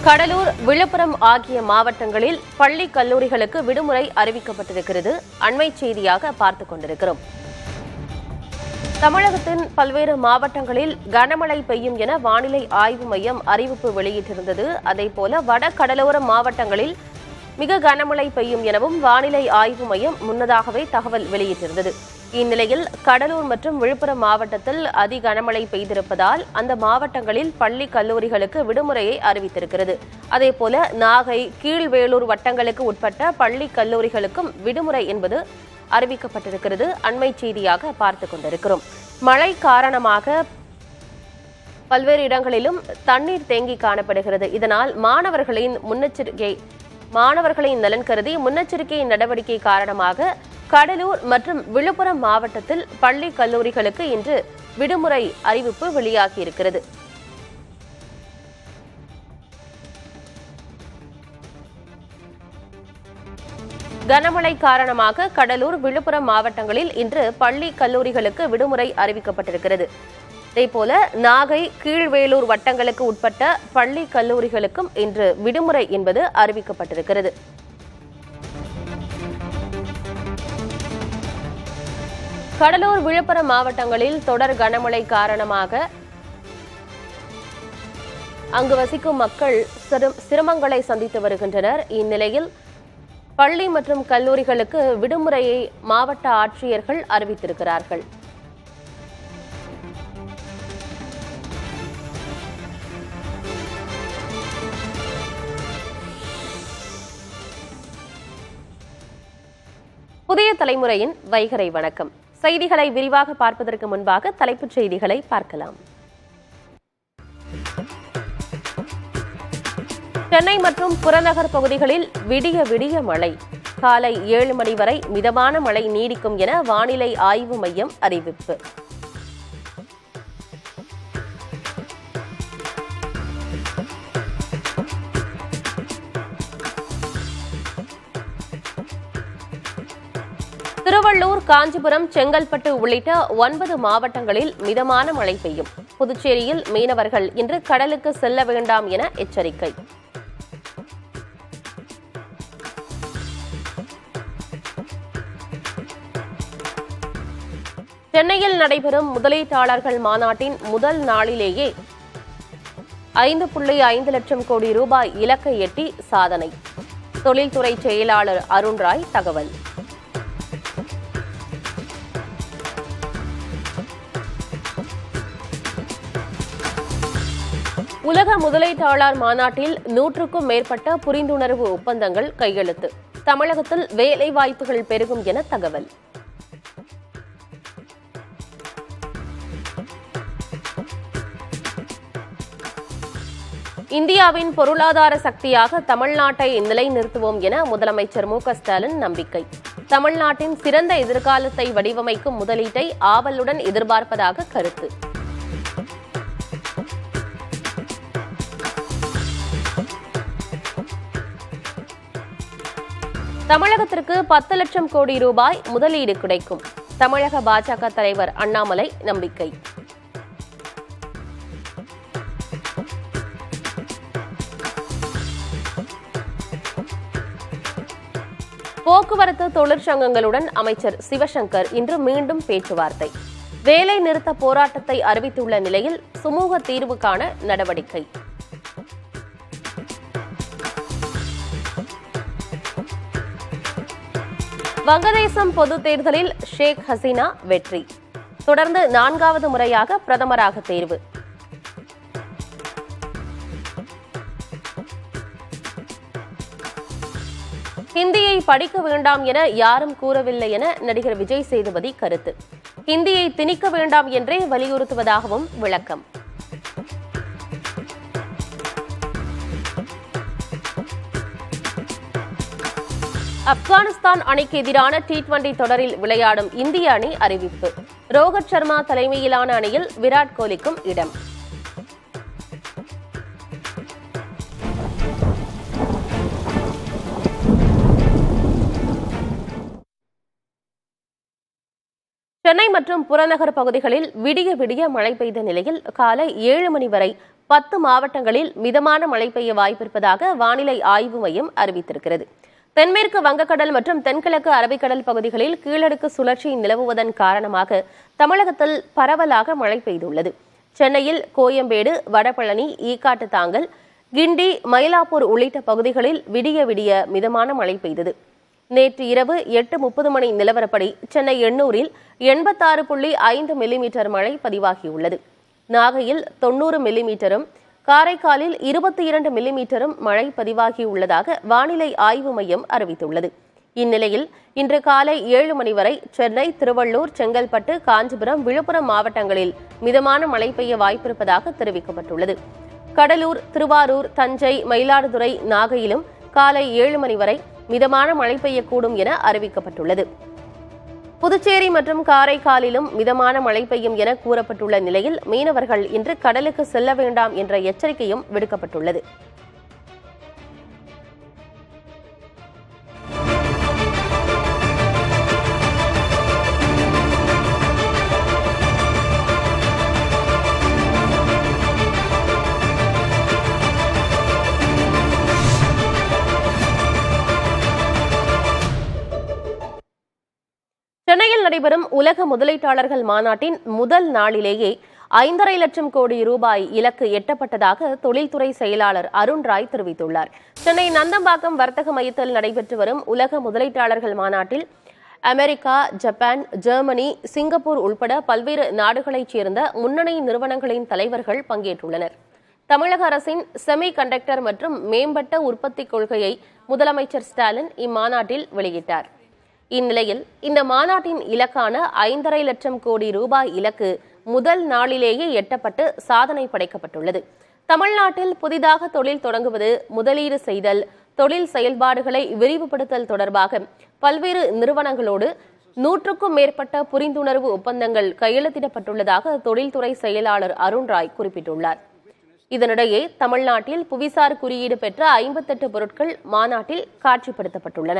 கடலூர் விழுப்புரம் ஆகிய மாவட்டங்களில் பள்ளி கல்லூரிகளுக்கு விடுமுறை அறிவிக்கப்பட்டிருக்கிறது அண்மை செய்தியாக பார்த்துக் கொண்டிருக்கிறோம் தமிழகத்தின் பல்வேறு மாவட்டங்களில் கனமழை பெய்யும் என வானிலை ஆய்வு மையம் அறிவிப்பு வெளியிட்டிருந்தது அதேபோல வட கடலோர மாவட்டங்களில் மிக கனமழை பெய்யும் எனவும் வானிலை ஆய்வு மையம் முன்னதாகவே தகவல் வெளியிட்டிருந்தது இந்நிலையில் கடலூர் மற்றும் விழுப்புரம் மாவட்டத்தில் அதி கனமழை பெய்திருப்பதால் அந்த மாவட்டங்களில் பள்ளி கல்லூரிகளுக்கு விடுமுறையை அறிவித்திருக்கிறது அதேபோல நாகை கீழ்வேளூர் வட்டங்களுக்கு உட்பட்ட பள்ளி கல்லூரிகளுக்கும் விடுமுறை என்பது அறிவிக்கப்பட்டிருக்கிறது அண்மை செய்தியாக பார்த்துக் கொண்டிருக்கிறோம் மழை காரணமாக பல்வேறு இடங்களிலும் தண்ணீர் தேங்கி காணப்படுகிறது இதனால் மாணவர்களின் முன்னெச்சரிக்கை மாணவர்களின் நலன் கருதி முன்னெச்சரிக்கை நடவடிக்கை காரணமாக கடலூர் மற்றும் விழுப்புரம் மாவட்டத்தில் பள்ளி கல்லூரிகளுக்கு இன்று விடுமுறை அறிவிப்பு வெளியாகியிருக்கிறது கனமழை காரணமாக கடலூர் விழுப்புரம் மாவட்டங்களில் இன்று பள்ளி கல்லூரிகளுக்கு விடுமுறை அறிவிக்கப்பட்டிருக்கிறது இதேபோல நாகை கீழ்வேளூர் வட்டங்களுக்கு உட்பட்ட பள்ளி கல்லூரிகளுக்கும் இன்று விடுமுறை என்பது அறிவிக்கப்பட்டிருக்கிறது கடலூர் விழுப்புரம் மாவட்டங்களில் தொடர் கனமழை காரணமாக அங்கு வசிக்கும் மக்கள் சிரம்- சிரமங்களை சந்தித்து வருகின்றனர் இந்நிலையில் பள்ளி மற்றும் கல்லூரிகளுக்கு விடுமுறையை மாவட்ட ஆட்சியர்கள் அறிவித்திருக்கிறார்கள் புதிய தலைமுறையின் வைகரை வணக்கம் செய்திகளை விரிவாக பார்ப்பதற்கு முன்பாக தலைப்புச் செய்திகளை பார்க்கலாம் சென்னை மற்றும் புறநகர் பகுதிகளில் விடிய விடிய மழை காலை ஏழு மணி வரை மிதமான மழை நீடிக்கும் என வானிலை ஆய்வு மையம் அறிவிப்பு திருவள்ளூர் காஞ்சிபுரம் செங்கல்பட்டு உள்ளிட்ட ஒன்பது மாவட்டங்களில் மிதமான மழை பெய்யும் புதுச்சேரியில் மீனவர்கள் இன்று கடலுக்கு செல்ல வேண்டாம் என எச்சரிக்கை சென்னையில் நடைபெறும் முதலீட்டாளர்கள் மாநாட்டின் முதல் நாளிலேயே ஐந்து புள்ளி ஐந்து லட்சம் கோடி ரூபாய் இலக்கை எட்டி சாதனை தொழில்துறை செயலாளர் அருண்ராய் தகவல் உலக முதலீட்டாளர் மாநாட்டில் நூற்றுக்கும் மேற்பட்ட புரிந்துணர்வு ஒப்பந்தங்கள் கையெழுத்து தமிழகத்தில் வேலை வாய்ப்புகள் பெருகும் என தகவல் இந்தியாவின் பொருளாதார சக்தியாக தமிழ்நாட்டை நிலைநிறுத்துவோம் என முதலமைச்சர் மு க ஸ்டாலின் நம்பிக்கை தமிழ்நாட்டின் சிறந்த எதிர்காலத்தை வடிவமைக்கும் முதலீட்டை ஆவலுடன் எதிர்பார்ப்பதாக கருத்து தமிழகத்திற்கு பத்து லட்சம் கோடி ரூபாய் முதலீடு கிடைக்கும் தமிழக பாஜக தலைவர் அண்ணாமலை நம்பிக்கை போக்குவரத்து தொழிற்சங்கங்களுடன் அமைச்சர் சிவசங்கர் இன்று மீண்டும் பேச்சுவார்த்தை வேலை நிறுத்த போராட்டத்தை அறிவித்துள்ள நிலையில் சுமூக தீர்வு காண நடவடிக்கை வங்கதேசம் பொதுத் தேர்தலில் ஷேக் ஹசீனா வெற்றி தொடர்ந்து நான்காவது முறையாக பிரதமராக தேர்வு ஹிந்தியை படிக்க வேண்டாம் என யாரும் கூறவில்லை என நடிகர் விஜய் சேதுபதி கருத்து ஹிந்தியை திணிக்க வேண்டாம் என்றே வலியுறுத்துவதாகவும் விளக்கம் ஆப்கானிஸ்தான் அணிக்கு எதிரான டி டுவெண்டி தொடரில் விளையாடும் இந்திய அணி அறிவிப்பு ரோஹித் சர்மா தலைமையிலான அணியில் விராட் கோலிக்கும் இடம் சென்னை மற்றும் புறநகர் பகுதிகளில் விடிய விடிய மழை பெய்த நிலையில் காலை ஏழு மணி வரை பத்து மாவட்டங்களில் மிதமான மழை பெய்ய வாய்ப்பிருப்பதாக வானிலை ஆய்வு மையம் அறிவித்திருக்கிறது தென்மேற்கு வங்கக்கடல் மற்றும் தென்கிழக்கு அரபிக்கடல் பகுதிகளில் கீழடுக்கு சுழற்சி நிலவுவதன் காரணமாக தமிழகத்தில் பரவலாக மழை பெய்துள்ளது சென்னையில் கோயம்பேடு வடபழனி ஈக்காட்டு தாங்கல் கிண்டி மயிலாப்பூர் உள்ளிட்ட பகுதிகளில் விடிய விடிய மிதமான மழை பெய்தது நேற்று இரவு எட்டு முப்பது மணி நிலவரப்படி சென்னை எண்ணூரில் எண்பத்தாறு புள்ளி ஐந்து மில்லிமீட்டர் மழை பதிவாகியுள்ளது நாகையில் தொண்ணூறு மில்லிமீட்டரும் காரைக்காலில் இருபத்தி இரண்டு மில்லிமீட்டரும் மழை பதிவாகியுள்ளதாக வானிலை ஆய்வு மையம் அறிவித்துள்ளது இந்நிலையில் இன்று காலை ஏழு மணி வரை சென்னை திருவள்ளூர் செங்கல்பட்டு காஞ்சிபுரம் விழுப்புரம் மாவட்டங்களில் மிதமான மழை பெய்ய வாய்ப்பிருப்பதாக தெரிவிக்கப்பட்டுள்ளது கடலூர் திருவாரூர் தஞ்சை மயிலாடுதுறை நாகையிலும் காலை ஏழு மணி வரை மிதமான மழை பெய்யக்கூடும் என அறிவிக்கப்பட்டுள்ளது புதுச்சேரி மற்றும் காரைக்காலிலும் மிதமான மழை பெய்யும் என கூறப்பட்டுள்ள நிலையில் மீனவர்கள் இன்று கடலுக்கு செல்ல வேண்டாம் என்ற எச்சரிக்கையும் விடுக்கப்பட்டுள்ளது சென்னையில் நடைபெறும் உலக முதலீட்டாளர்கள் மாநாட்டின் முதல் நாளிலேயே ஐந்தரை லட்சம் கோடி ரூபாய் இலக்கு எட்டப்பட்டதாக தொழில்துறை செயலாளர் அருண் ராய் தெரிவித்துள்ளார் சென்னை நந்தம்பாக்கம் வர்த்தக மையத்தில் நடைபெற்று வரும் உலக முதலீட்டாளர்கள் மாநாட்டில் அமெரிக்கா ஜப்பான் ஜெர்மனி சிங்கப்பூர் உள்பட பல்வேறு நாடுகளைச் சேர்ந்த முன்னணி நிறுவனங்களின் தலைவர்கள் பங்கேற்றுள்ளனர் தமிழக அரசின் செமி கண்டக்டர் மற்றும் மேம்பட்ட உற்பத்தி கொள்கையை முதலமைச்சர் ஸ்டாலின் இம்மாநாட்டில் வெளியிட்டார் இந்நிலையில் இந்த மாநாட்டின் இலக்கான ஐந்தரை லட்சம் கோடி ரூபாய் இலக்கு முதல் நாளிலேயே எட்டப்பட்டு சாதனை படைக்கப்பட்டுள்ளது தமிழ்நாட்டில் புதிதாக தொழில் தொடங்குவது முதலீடு செய்தல் தொழில் செயல்பாடுகளை விரிவுபடுத்தல் தொடர்பாக பல்வேறு நிறுவனங்களோடு நூற்றுக்கும் மேற்பட்ட புரிந்துணர்வு ஒப்பந்தங்கள் கையெழுத்திடப்பட்டுள்ளதாக தொழில்துறை செயலாளர் அருண் ராய் குறிப்பிட்டுள்ளார் இதனிடையே தமிழ்நாட்டில் புவிசார் குறியீடு பெற்ற ஐம்பத்தெட்டு பொருட்கள் மாநாட்டில் காட்சிப்படுத்தப்பட்டுள்ளன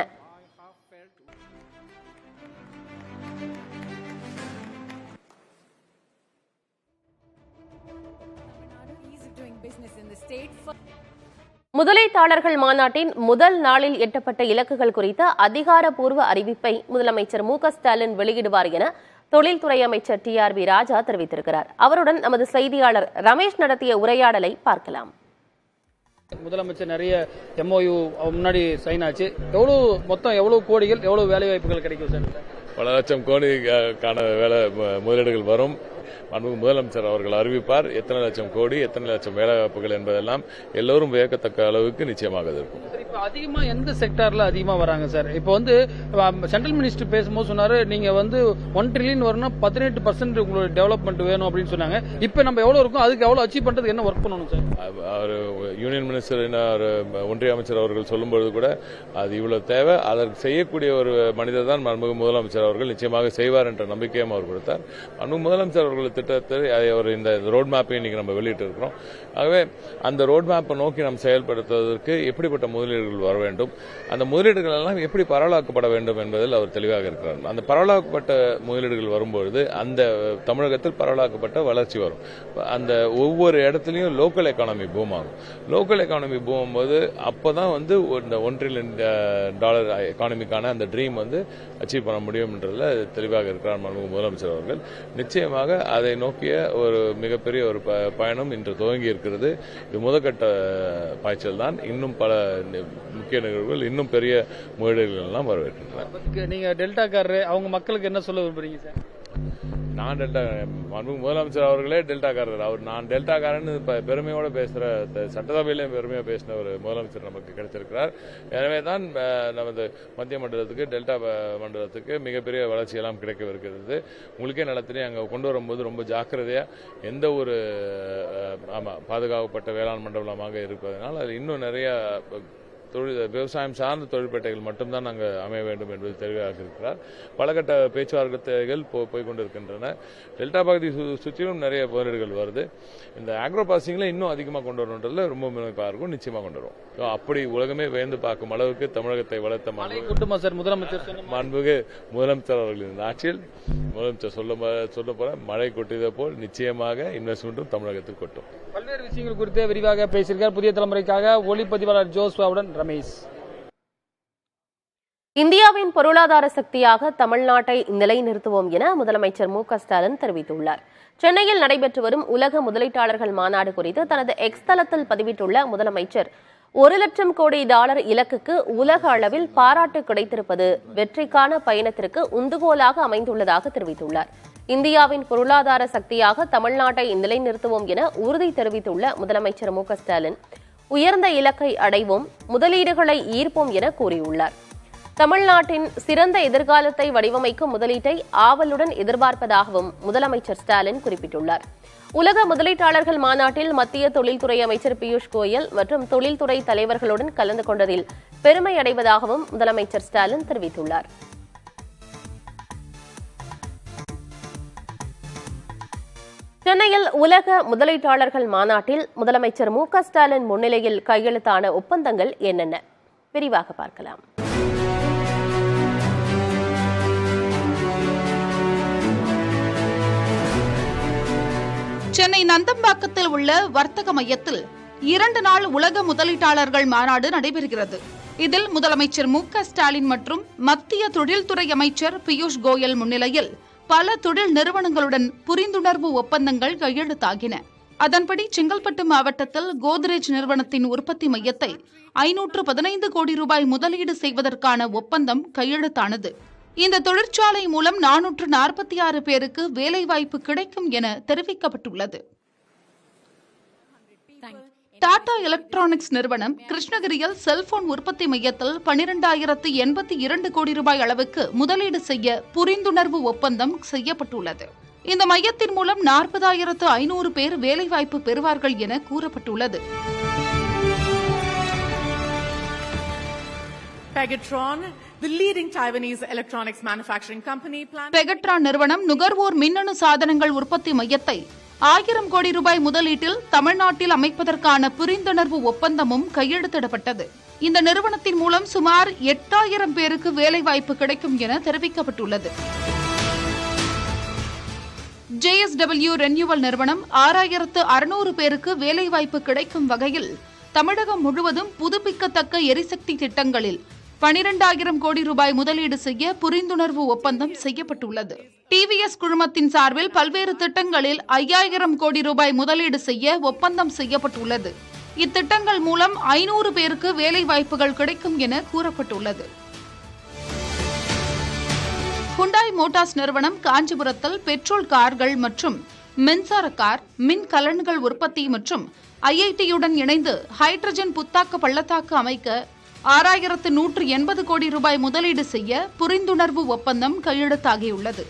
ease of doing business in the state. For முதலீட்டாளர்கள் மாநாட்டின் முதல் நாளில் எட்டப்பட்ட இலக்குகள் குறித்த அதிகாரப்பூர்வ அறிவிப்பை முதலமைச்சர் மு க ஸ்டாலின் வெளியிடுவார் என தொழில்துறை அமைச்சர் டி ஆர் பி ராஜா தெரிவித்திருக்கிறார் அவருடன் நமது செய்தியாளர் ரமேஷ் நடத்திய உரையாடலை பார்க்கலாம் முதலமைச்சர் நிறைய எம்ஓயு முன்னாடி சைன் ஆச்சு எவ்வளவு மொத்தம் எவ்வளவு கோடிகள் எவ்வளவு வேலை வாய்ப்புகள் கிடைக்கும் சார் பல லட்சம் கோடிக்கான வேலை மு- முதலீடுகள் வரும் மாண்புமிகு முதலமைச்சர் அவர்கள் அறிவிப்பார் எத்தனை லட்சம் கோடி எத்தனை லட்சம் வேலை வாய்ப்புகள் என்பதெல்லாம் எல்லோரும் வியக்கத்தக்க அளவுக்கு நிச்சயமாக அது இருக்கும் சார், இப்ப அதிகமா எந்த செக்டார்ல அதிகமா வராங்க சார் இப்போ வந்து சென்ட்ரல் மினிஸ்டர் பேசும்போது சொன்னாரு நீங்க வந்து ஒன் ட்ரில்லியன் வரணும் பதினெட்டு பர்சன்ட் உங்களுக்கு டெவலப்மெண்ட் வேணும் அப்படின்னு சொன்னாங்க இப்போ நம்ம எவ்வளவு இருக்கும் அதுக்கு எவ்வளவு அச்சீவ் பண்றதுக்கு என்ன ஒர்க் பண்ணணும் சார் அவ- அவர் யூனியன் மினிஸ்டர் என்ன அவர் ஒன்றிய அமைச்சர் அவர்கள் சொல்லும்பொழுது கூட அது இவ்வளவு தேவை அதற்கு செய்யக்கூடிய ஒரு மனிதர் தான் மாண்புமிகு முதலமைச்சர் அவர்கள் நிச்சயமாக செய்வார் என்ற நம்பிக்கையும் அவர் கொடுத்தார் மாண்புமிகு முதலமைச்சர் அவர்கள் திட்டத்தை அதை அவர் இந்த ரோட் மேப்பை இன்னைக்கு நம்ம வெளியிட்டு இருக்கிறோம் ஆகவே அந்த ரோட் மேப்பை நோக்கி நாம் செயல்படுத்துவதற்கு எப்படிப்பட்ட முதலீடுகள் வர வேண்டும் அந்த முதலீடுகள் எல்லாம் எப்படி பரவலாக்கப்பட வேண்டும் என்பதில் அவர் தெளிவாக இருக்கிறார் அந்த பரவலாக்கப்பட்ட முதலீடுகள் வரும்பொழுது அந்த தமிழகத்தில் பரவலாக்கப்பட்ட வளர்ச்சி வரும் அந்த ஒவ்வொரு இடத்துலையும் லோக்கல் எக்கானமி பூம் ஆகும் லோக்கல் எக்கானமி பூம் போது அப்பதான் வந்து ஒரு- இந்த ஒன் ட்ரில்லியன் டாலர் எக்கானமிக்கான அந்த ட்ரீம் வந்து அச்சீவ் பண்ண முடியும்ன்றதுல தெளிவாக இருக்கிறார் மாண்புமிகு முதலமைச்சர் அவர்கள் நிச்சயமாக அதை நோக்கிய ஒரு மிகப்பெரிய ஒரு ப- பயணம் இன்று துவங்கி இருக்கிறது இது முதற்கட்ட பாய்ச்சல் தான் இன்னும் பல நி- முக்கிய நிகழ்வுகள் இன்னும் பெரிய முதலீடுகள் எல்லாம் வரவேற்கின்றன அதுக்கு நீங்க டெல்டாக்காரரு அவங்க மக்களுக்கு என்ன சொல்ல விரும்புறீங்க சார் நான் டெல்டா மாண்புமிகு முதலமைச்சர் அவர்களே டெல்டாக்காரர் அவர் நான் டெல்டாக்காரன்னு இப்ப பெருமையோட பேசுற த- சட்டசபையிலையும் பெருமையா பேசின ஒரு முதலமைச்சர் நமக்கு கிடைச்சிருக்கிறார் எனவே தான் அஹ், நமது மத்திய மண்டலத்துக்கு டெல்டா ப- மண்டலத்துக்கு மிகப்பெரிய வளர்ச்சியெல்லாம் கிடைக்கவிருக்கிறது உங்களுக்கே நிலத்திலே அங்கே கொண்டு வரும்போது ரொம்ப ஜாக்கிரதையா எந்த ஒரு அஹ், ஆமா பாதுகாக்கப்பட்ட வேளாண் மண்டலமாக இருப்பதனால் அது இன்னும் நிறைய தொழில் விவசாயம் சார்ந்த தொழிற்பேட்டைகள் மட்டும்தான் அங்கே அமைய வேண்டும் என்பது தெளிவாக இருக்கிறார் பலகட்ட பேச்சுவார்த்தைகள் போ போய் கொண்டிருக்கின்றன டெல்டா பகுதி சு- சுற்றிலும் நிறைய முதலீடுகள் வருது இந்த ஆக்ரோ ப்ராசஸிங்கில் இன்னும் அதிகமாக கொண்டு வரணுன்றதுல ரொம்ப முனைப்பாக இருக்கும் நிச்சயமாக கொண்டு வரும் So, அப்படி உலகமே வியந்து பார்க்கும் அளவுக்கு தமிழகத்தை வளர்த்த மழை மாண்பு கொட்டுமா சார் முதலமைச்சர் சொன்ன மாதிரி? மாண்புமிகு முதலமைச்சர் அவர்களின் ஆட்சியில் முதலமைச்சர் சொல்ல சொல்ல போற மழை கொட்டியதை போல் நிச்சயமாக இன்வெஸ்ட்மெண்ட்டும் தமிழகத்தில் கொட்டும் பல்வேறு விஷயங்கள் குறித்து விரிவாக பேசியிருக்கார் புதிய தலைமுறைக்காக ஒளிப்பதிவாளர் ஜோஸ்வாவுடன் ரமேஷ் இந்தியாவின் பொருளாதார சக்தியாக தமிழ்நாட்டை நிலைநிறுத்துவோம் என முதலமைச்சர் மு க ஸ்டாலின் தெரிவித்துள்ளார் சென்னையில் நடைபெற்று வரும் உலக முதலீட்டாளர்கள் மாநாடு குறித்து தனது எக்ஸ் தளத்தில் பதிவிட்டுள்ள முதலமைச்சர் ஒரு லட்சம் கோடி டாலர் இலக்குக்கு உலக அளவில் பாராட்டு கிடைத்திருப்பது வெற்றிக்கான பயணத்திற்கு உந்துகோலாக அமைந்துள்ளதாக தெரிவித்துள்ளார் இந்தியாவின் பொருளாதார சக்தியாக தமிழ்நாட்டை நிலைநிறுத்துவோம் என உறுதி தெரிவித்துள்ள முதலமைச்சர் மு க ஸ்டாலின் உயர்ந்த இலக்கை அடைவோம் முதலீடுகளை ஈர்ப்போம் என கூறியுள்ளார் தமிழ்நாட்டின் சிறந்த எதிர்காலத்தை வடிவமைக்கும் முதலீட்டை ஆவலுடன் எதிர்பார்ப்பதாகவும் முதலமைச்சர் ஸ்டாலின் குறிப்பிட்டுள்ளார் உலக முதலீட்டாளர்கள் மாநாட்டில் மத்திய தொழில்துறை அமைச்சர் பியூஷ் கோயல் மற்றும் தொழில்துறை தலைவர்களுடன் கலந்து கொண்டதில் பெருமை அடைவதாகவும் முதலமைச்சர் ஸ்டாலின் தெரிவித்துள்ளார் சென்னையில் உலக முதலீட்டாளர்கள் மாநாட்டில் முதலமைச்சர் மு க ஸ்டாலின் முன்னிலையில் கையெழுத்தான ஒப்பந்தங்கள் என்னென்ன விரிவாக பார்க்கலாம் சென்னை நந்தம்பாக்கத்தில் உள்ள வர்த்தக மையத்தில் இரண்டு நாள் உலக முதலீட்டாளர்கள் மாநாடு நடைபெறுகிறது இதில் முதலமைச்சர் மு க ஸ்டாலின் மற்றும் மத்திய தொழில்துறை அமைச்சர் பியூஷ் கோயல் முன்னிலையில் பல தொழில் நிறுவனங்களுடன் புரிந்துணர்வு ஒப்பந்தங்கள் கையெழுத்தாகின அதன்படி செங்கல்பட்டு மாவட்டத்தில் கோத்ரேஜ் நிறுவனத்தின் உற்பத்தி மையத்தை ஐநூற்று பதினைந்து கோடி ரூபாய் முதலீடு செய்வதற்கான ஒப்பந்தம் கையெழுத்தானது இந்த தொழிற்சாலை மூலம் நானூற்று நாற்பத்தி ஆறு பேருக்கு வேலைவாய்ப்பு கிடைக்கும் என தெரிவிக்கப்பட்டுள்ளது டாடா எலக்ட்ரானிக்ஸ் நிறுவனம் கிருஷ்ணகிரியில் செல்போன் உற்பத்தி மையத்தில் பனிரெண்டாயிரத்து எண்பத்தி இரண்டு கோடி ரூபாய் அளவுக்கு முதலீடு செய்ய புரிந்துணர்வு ஒப்பந்தம் செய்யப்பட்டுள்ளது இந்த மையத்தின் மூலம் நாற்பதாயிரத்து ஐநூறு பேர் வேலைவாய்ப்பு பெறுவார்கள் என கூறப்பட்டுள்ளது Pegatron, the leading Taiwanese electronics manufacturing company, plans Pegatron நிறுவனம் நுகர்வோர் மின்னணு சாதனங்கள் உற்பத்தி மையத்தை ஆயிரம் கோடி ரூபாய் முதலீட்டில் தமிழ்நாட்டில் அமைப்பதற்கான புரிந்துணர்வு ஒப்பந்தமும் கையெழுத்திடப்பட்டது இந்த நிறுவனத்தின் மூலம் சுமார் எட்டாயிரம் பேருக்கு வேலைவாய்ப்பு கிடைக்கும் என தெரிவிக்கப்பட்டுள்ளது ஜேஎஸ்டபிள்யூ ரெனியூவல் நிறுவனம் ஆறாயிரத்து அறுநூறு பேருக்கு வேலைவாய்ப்பு கிடைக்கும் வகையில் தமிழகம் முழுவதும் புதுப்பிக்கத்தக்க எரிசக்தி திட்டங்களில் பனிரெண்டாயிரம் கோடி ரூபாய் முதலீடு செய்ய புரிந்துணர்வு ஒப்பந்தம் செய்யப்பட்டுள்ளது டிவிஎஸ் குழுமத்தின் சார்பில் பல்வேறு திட்டங்களில் ஐயாயிரம் கோடி ரூபாய் முதலீடு செய்ய ஒப்பந்தம் செய்யப்பட்டுள்ளது இத்திட்டங்கள் மூலம் ஐநூறு பேருக்கு வேலை வாய்ப்புகள் கிடைக்கும் என கூறப்பட்டுள்ளது ஹுண்டாய் மோட்டார்ஸ் நிறுவனம் காஞ்சிபுரத்தில் பெட்ரோல் கார்கள் மற்றும் மின்சார கார் மின் கலன்கள் உற்பத்தி மற்றும் ஐஐடியுடன் இணைந்து ஹைட்ரஜன் புத்தாக்க பள்ளத்தாக்கு அமைக்க ஆறாயிரத்து நூற்று எண்பது கோடி ரூபாய் முதலீடு செய்ய புரிந்துணர்வு ஒப்பந்தம் கையெழுத்தாகியுள்ளது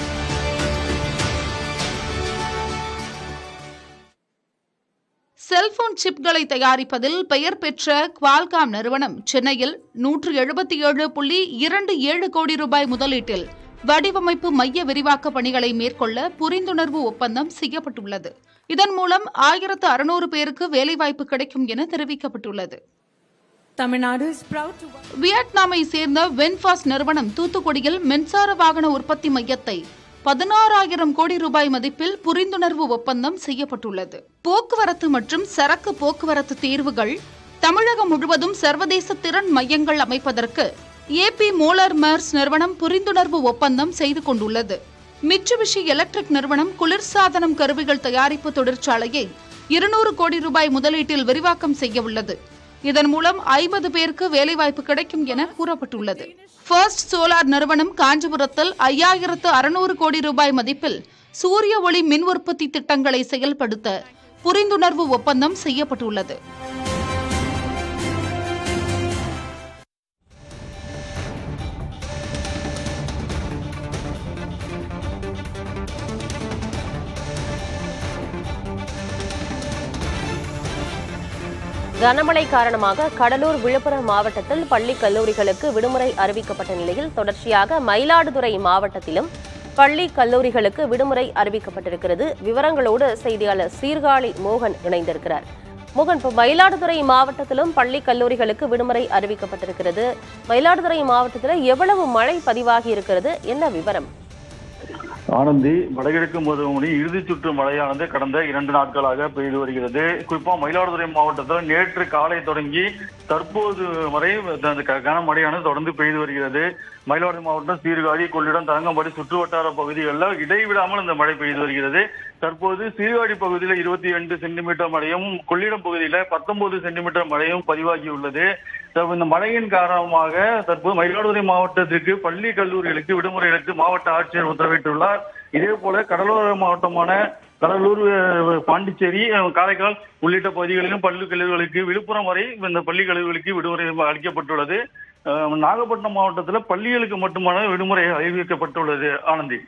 செல்போன் சிப்களை தயாரிப்பதில் பெயர் பெற்ற குவால்காம் நிறுவனம் சென்னையில் நூற்று எழுபத்தி ஏழு புள்ளி இரண்டு ஏழு கோடி ரூபாய் முதலீட்டில் வடிவமைப்பு மைய விரிவாக்க பணிகளை மேற்கொள்ள புரிந்துணர்வு ஒப்பந்தம் செய்யப்பட்டுள்ளது இதன் மூலம் ஆயிரத்து அறுநூறு பேருக்கு வேலைவாய்ப்பு கிடைக்கும் என தெரிவிக்கப்பட்டுள்ளது Tamil Nadu is proud to வியட்நாமை சேர்ந்த வென்பாஸ் நிறுவனம் தூத்துக்குடியில் மின்சார வாகன உற்பத்தி மையத்தை பதினாறாயிரம் கோடி ரூபாய் மதிப்பில் புரிந்துணர்வு ஒப்பந்தம் செய்யப்பட்டுள்ளது போக்குவரத்து மற்றும் சரக்கு போக்குவரத்து தீர்வுகள் தமிழகம் முழுவதும் சர்வதேச திறன் மையங்கள் அமைப்பதற்கு ஏபி மோலார் மர்ஸ் நிறுவனம் புரிந்துணர்வு ஒப்பந்தம் செய்து கொண்டுள்ளது மிட்சுபிஷி எலக்ட்ரிக் நிறுவனம் குளிர்சாதனம் கருவிகள் தயாரிப்பு தொழிற்சாலையை இருநூறு கோடி ரூபாய் முதலீட்டில் விரிவாக்கம் செய்ய உள்ளது இதன் மூலம் ஐம்பது பேருக்கு வேலைவாய்ப்பு கிடைக்கும் என கூறப்பட்டுள்ளது ஃபர்ஸ்ட் சோலார் நிறுவனம் காஞ்சிபுரத்தில் ஐயாயிரத்து அறுநூறு கோடி ரூபாய் மதிப்பில் சூரிய ஒளி மின் உற்பத்தி திட்டங்களை செயல்படுத்த புரிந்துணர்வு ஒப்பந்தம் செய்யப்பட்டுள்ளது கனமழை காரணமாக கடலூர் விழுப்புரம் மாவட்டத்தில் பள்ளி கல்லூரிகளுக்கு விடுமுறை அறிவிக்கப்பட்ட நிலையில் தொடர்ச்சியாக மயிலாடுதுறை மாவட்டத்திலும் பள்ளி கல்லூரிகளுக்கு விடுமுறை அறிவிக்கப்பட்டிருக்கிறது விவரங்களோடு செய்தியாளர் சீர்காழி மோகன் இணைந்திருக்கிறார் மோகன் இப்போ மயிலாடுதுறை மாவட்டத்திலும் பள்ளி கல்லூரிகளுக்கு விடுமுறை அறிவிக்கப்பட்டிருக்கிறது மயிலாடுதுறை மாவட்டத்தில் எவ்வளவு மழை பதிவாகி இருக்கிறது என்ன விவரம் ஆனந்தி வடகிழக்கு பருவமழை இறுதிச் சுற்று மழையானது கடந்த இரண்டு நாட்களாக பெய்து வருகிறது குறிப்பா மயிலாடுதுறை மாவட்டத்தில் நேற்று காலை தொடங்கி தற்போது வரை அந்த க- கனமழையானது தொடர்ந்து பெய்து வருகிறது மயிலாடுதுறை மாவட்டம் சீர்காழி கொள்ளிடம் தரங்கம்பாடி சுற்று வட்டார பகுதிகளில் இடைவிடாமல் இந்த மழை பெய்து வருகிறது தற்போது சீர்காழி பகுதியில் இருபத்தி ரெண்டு சென்டிமீட்டர் மழையும் கொள்ளிடம் பகுதியில் பத்தொன்பது சென்டிமீட்டர் மழையும் பதிவாகியுள்ளது தற்போது இந்த மழையின் காரணமாக தற்போது மயிலாடுதுறை மாவட்டத்திற்கு பள்ளி கல்லூரிகளுக்கு விடுமுறைகளுக்கு மாவட்ட ஆட்சியர் உத்தரவிட்டுள்ளார் இதே போல கடலோர மாவட்டமான கடலூர் அஹ், பாண்டிச்சேரி அஹ், காரைக்கால் உள்ளிட்ட பகுதிகளிலும் பள்ளி கல்லூரிகளுக்கு விழுப்புரம் வரை இந்த பள்ளி கல்லூரிகளுக்கு விடுமுறை அளிக்கப்பட்டுள்ளது அஹ், நாகப்பட்டினம் மாவட்டத்தில் பள்ளிகளுக்கு மட்டுமான விடுமுறை அறிவிக்கப்பட்டுள்ளது ஆனந்தி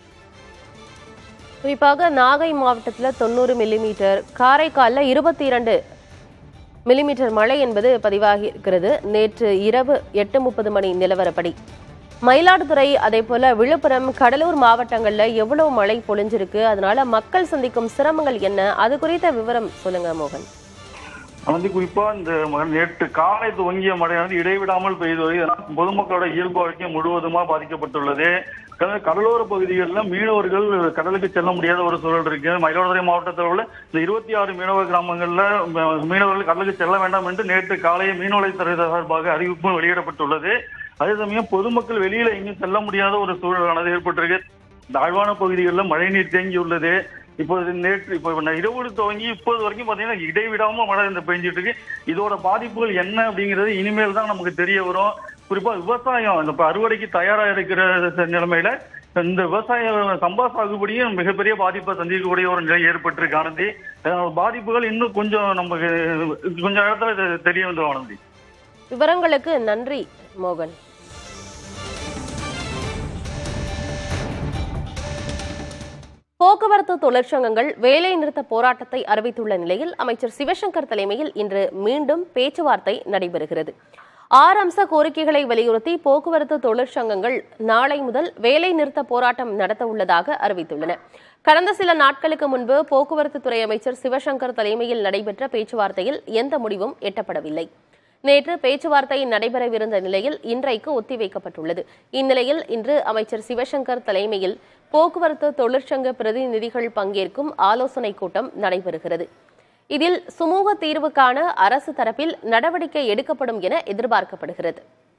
குறிப்பாக நாகை மாவட்டத்தில் தொண்ணூறு மில்லிமீட்டர் காரைக்காலில் இருபத்தி இரண்டு மில்லிமீட்டர் மழை என்பது பதிவாகி இருக்கிறது நேற்று இரவு எட்டு முப்பது மணி நிலவரப்படி மயிலாடுதுறை அதே போல விழுப்புரம் கடலூர் மாவட்டங்கள்ல எவ்வளவு மழை பொழிஞ்சிருக்கு அதனால மக்கள் சந்திக்கும் சிரமங்கள் என்ன அது குறித்த விவரம் சொல்லுங்க மோகன் வந்து குறிப்பா இந்த ம- நேற்று காலை துவங்கிய மழையானது இடைவிடாமல் பெய்து வருகிறது பொதுமக்களோட இயல்பு வாழ்க்கை முழுவதுமா பாதிக்கப்பட்டுள்ளது கடல் கடலோர பகுதிகளில் மீனவர்கள் கடலுக்கு செல்ல முடியாத ஒரு சூழல் இருக்கு மயிலாடுதுறை மாவட்டத்தில் உள்ள இந்த இருபத்தி ஆறு மீனவ கிராமங்கள்ல ம- மீனவர்கள் கடலுக்கு செல்ல வேண்டாம் என்று நேற்று காலையே மீன்வளத்துறை சார்பாக அறிவிப்பு வெளியிடப்பட்டுள்ளது அதே சமயம் பொதுமக்கள் வெளியில எங்கேயும் செல்ல முடியாத ஒரு சூழலானது ஏற்பட்டிருக்கு தாழ்வான பகுதிகளில் மழைநீர் தேங்கியுள்ளது இப்போது நேற்று இப்போ நான் இரவு துவங்கி இப்போது வரைக்கும் பார்த்தீங்கன்னா இடைவிடாம மழை இந்த பெஞ்சிட்டு இருக்கு இதோட பாதிப்புகள் என்ன அப்படிங்கிறது இனிமேல் தான் நமக்கு தெரிய வரும் குறிப்பா விவசாயம் இந்த இப்ப அறுவடைக்கு தயாரா இருக்கிற ச- நிலைமையில இந்த விவசாய சம்பா சாகுபடியும் மிகப்பெரிய பாதிப்பை சந்திக்கக்கூடிய ஒரு நிலை ஏற்பட்டிருக்கு ஆனந்தி அதனால பாதிப்புகள் இன்னும் கொஞ்சம் நமக்கு கொஞ்சம் இடத்துல தெ- தெரிய வந்துடும் ஆனந்தி விவரங்களுக்கு நன்றி மோகன் போக்குவரத்து தொழிற்சங்கங்கள் வேலை நிறுத்த போராட்டத்தை அறிவித்துள்ள நிலையில் அமைச்சர் சிவசங்கர் தலைமையில் இன்று மீண்டும் பேச்சுவார்த்தை நடைபெறுகிறது ஆறு அம்ச கோரிக்கைகளை வலியுறுத்தி போக்குவரத்து தொழிற்சங்கங்கள் நாளை முதல் வேலை நிறுத்த போராட்டம் நடத்த உள்ளதாக அறிவித்துள்ளன கடந்த சில நாட்களுக்கு முன்பு போக்குவரத்து துறை அமைச்சர் சிவசங்கர் தலைமையில் நடைபெற்ற பேச்சுவார்த்தையில் எந்த முடிவும் எட்டப்படவில்லை நேற்று பேச்சுவார்த்தை நடைபெறவிருந்த நிலையில் இன்றைக்கு ஒத்திவைக்கப்பட்டுள்ளது இந்நிலையில் இன்று அமைச்சர் சிவசங்கர் தலைமையில் போக்குவரத்து தொழிற்சங்க பிரதிநிதிகள் பங்கேற்கும் ஆலோசனைக் கூட்டம் நடைபெறுகிறது இதில் சுமூக தீர்வு காண அரசு தரப்பில் நடவடிக்கை எடுக்கப்படும் என எதிர்பார்க்கப்படுகிறது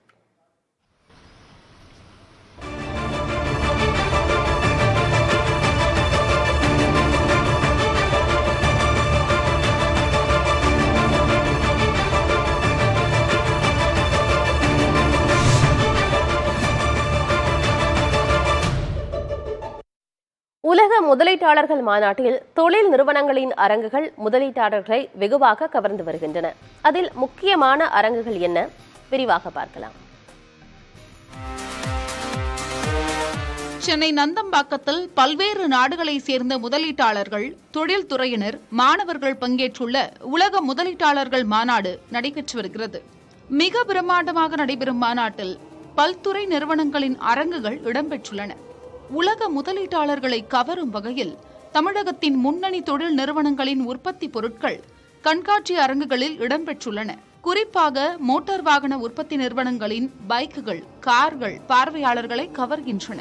உலக முதலீட்டாளர்கள் மாநாட்டில் தொழில் நிறுவனங்களின் அரங்குகள் முதலீட்டாளர்களை வெகுவாக கவர்ந்து வருகின்றன அதில் முக்கியமான அரங்குகள் என்ன விரிவாக பார்க்கலாம் சென்னை நந்தம்பாக்கத்தில் பல்வேறு நாடுகளை சேர்ந்த முதலீட்டாளர்கள் தொழில்துறையினர் மாணவர்கள் பங்கேற்றுள்ள உலக முதலீட்டாளர்கள் மாநாடு நடைபெற்று வருகிறது மிக பிரம்மாண்டமாக நடைபெறும் மாநாட்டில் பல்துறை நிறுவனங்களின் அரங்குகள் இடம்பெற்றுள்ளன உலக முதலீட்டாளர்களை கவரும் வகையில் தமிழகத்தின் முன்னணி தொழில் நிறுவனங்களின் உற்பத்தி பொருட்கள் கண்காட்சி அரங்குகளில் இடம்பெற்றுள்ளன குறிப்பாக மோட்டார் வாகன உற்பத்தி நிறுவனங்களின் பைக்குகள் கார்கள் பார்வையாளர்களை கவர்கின்றன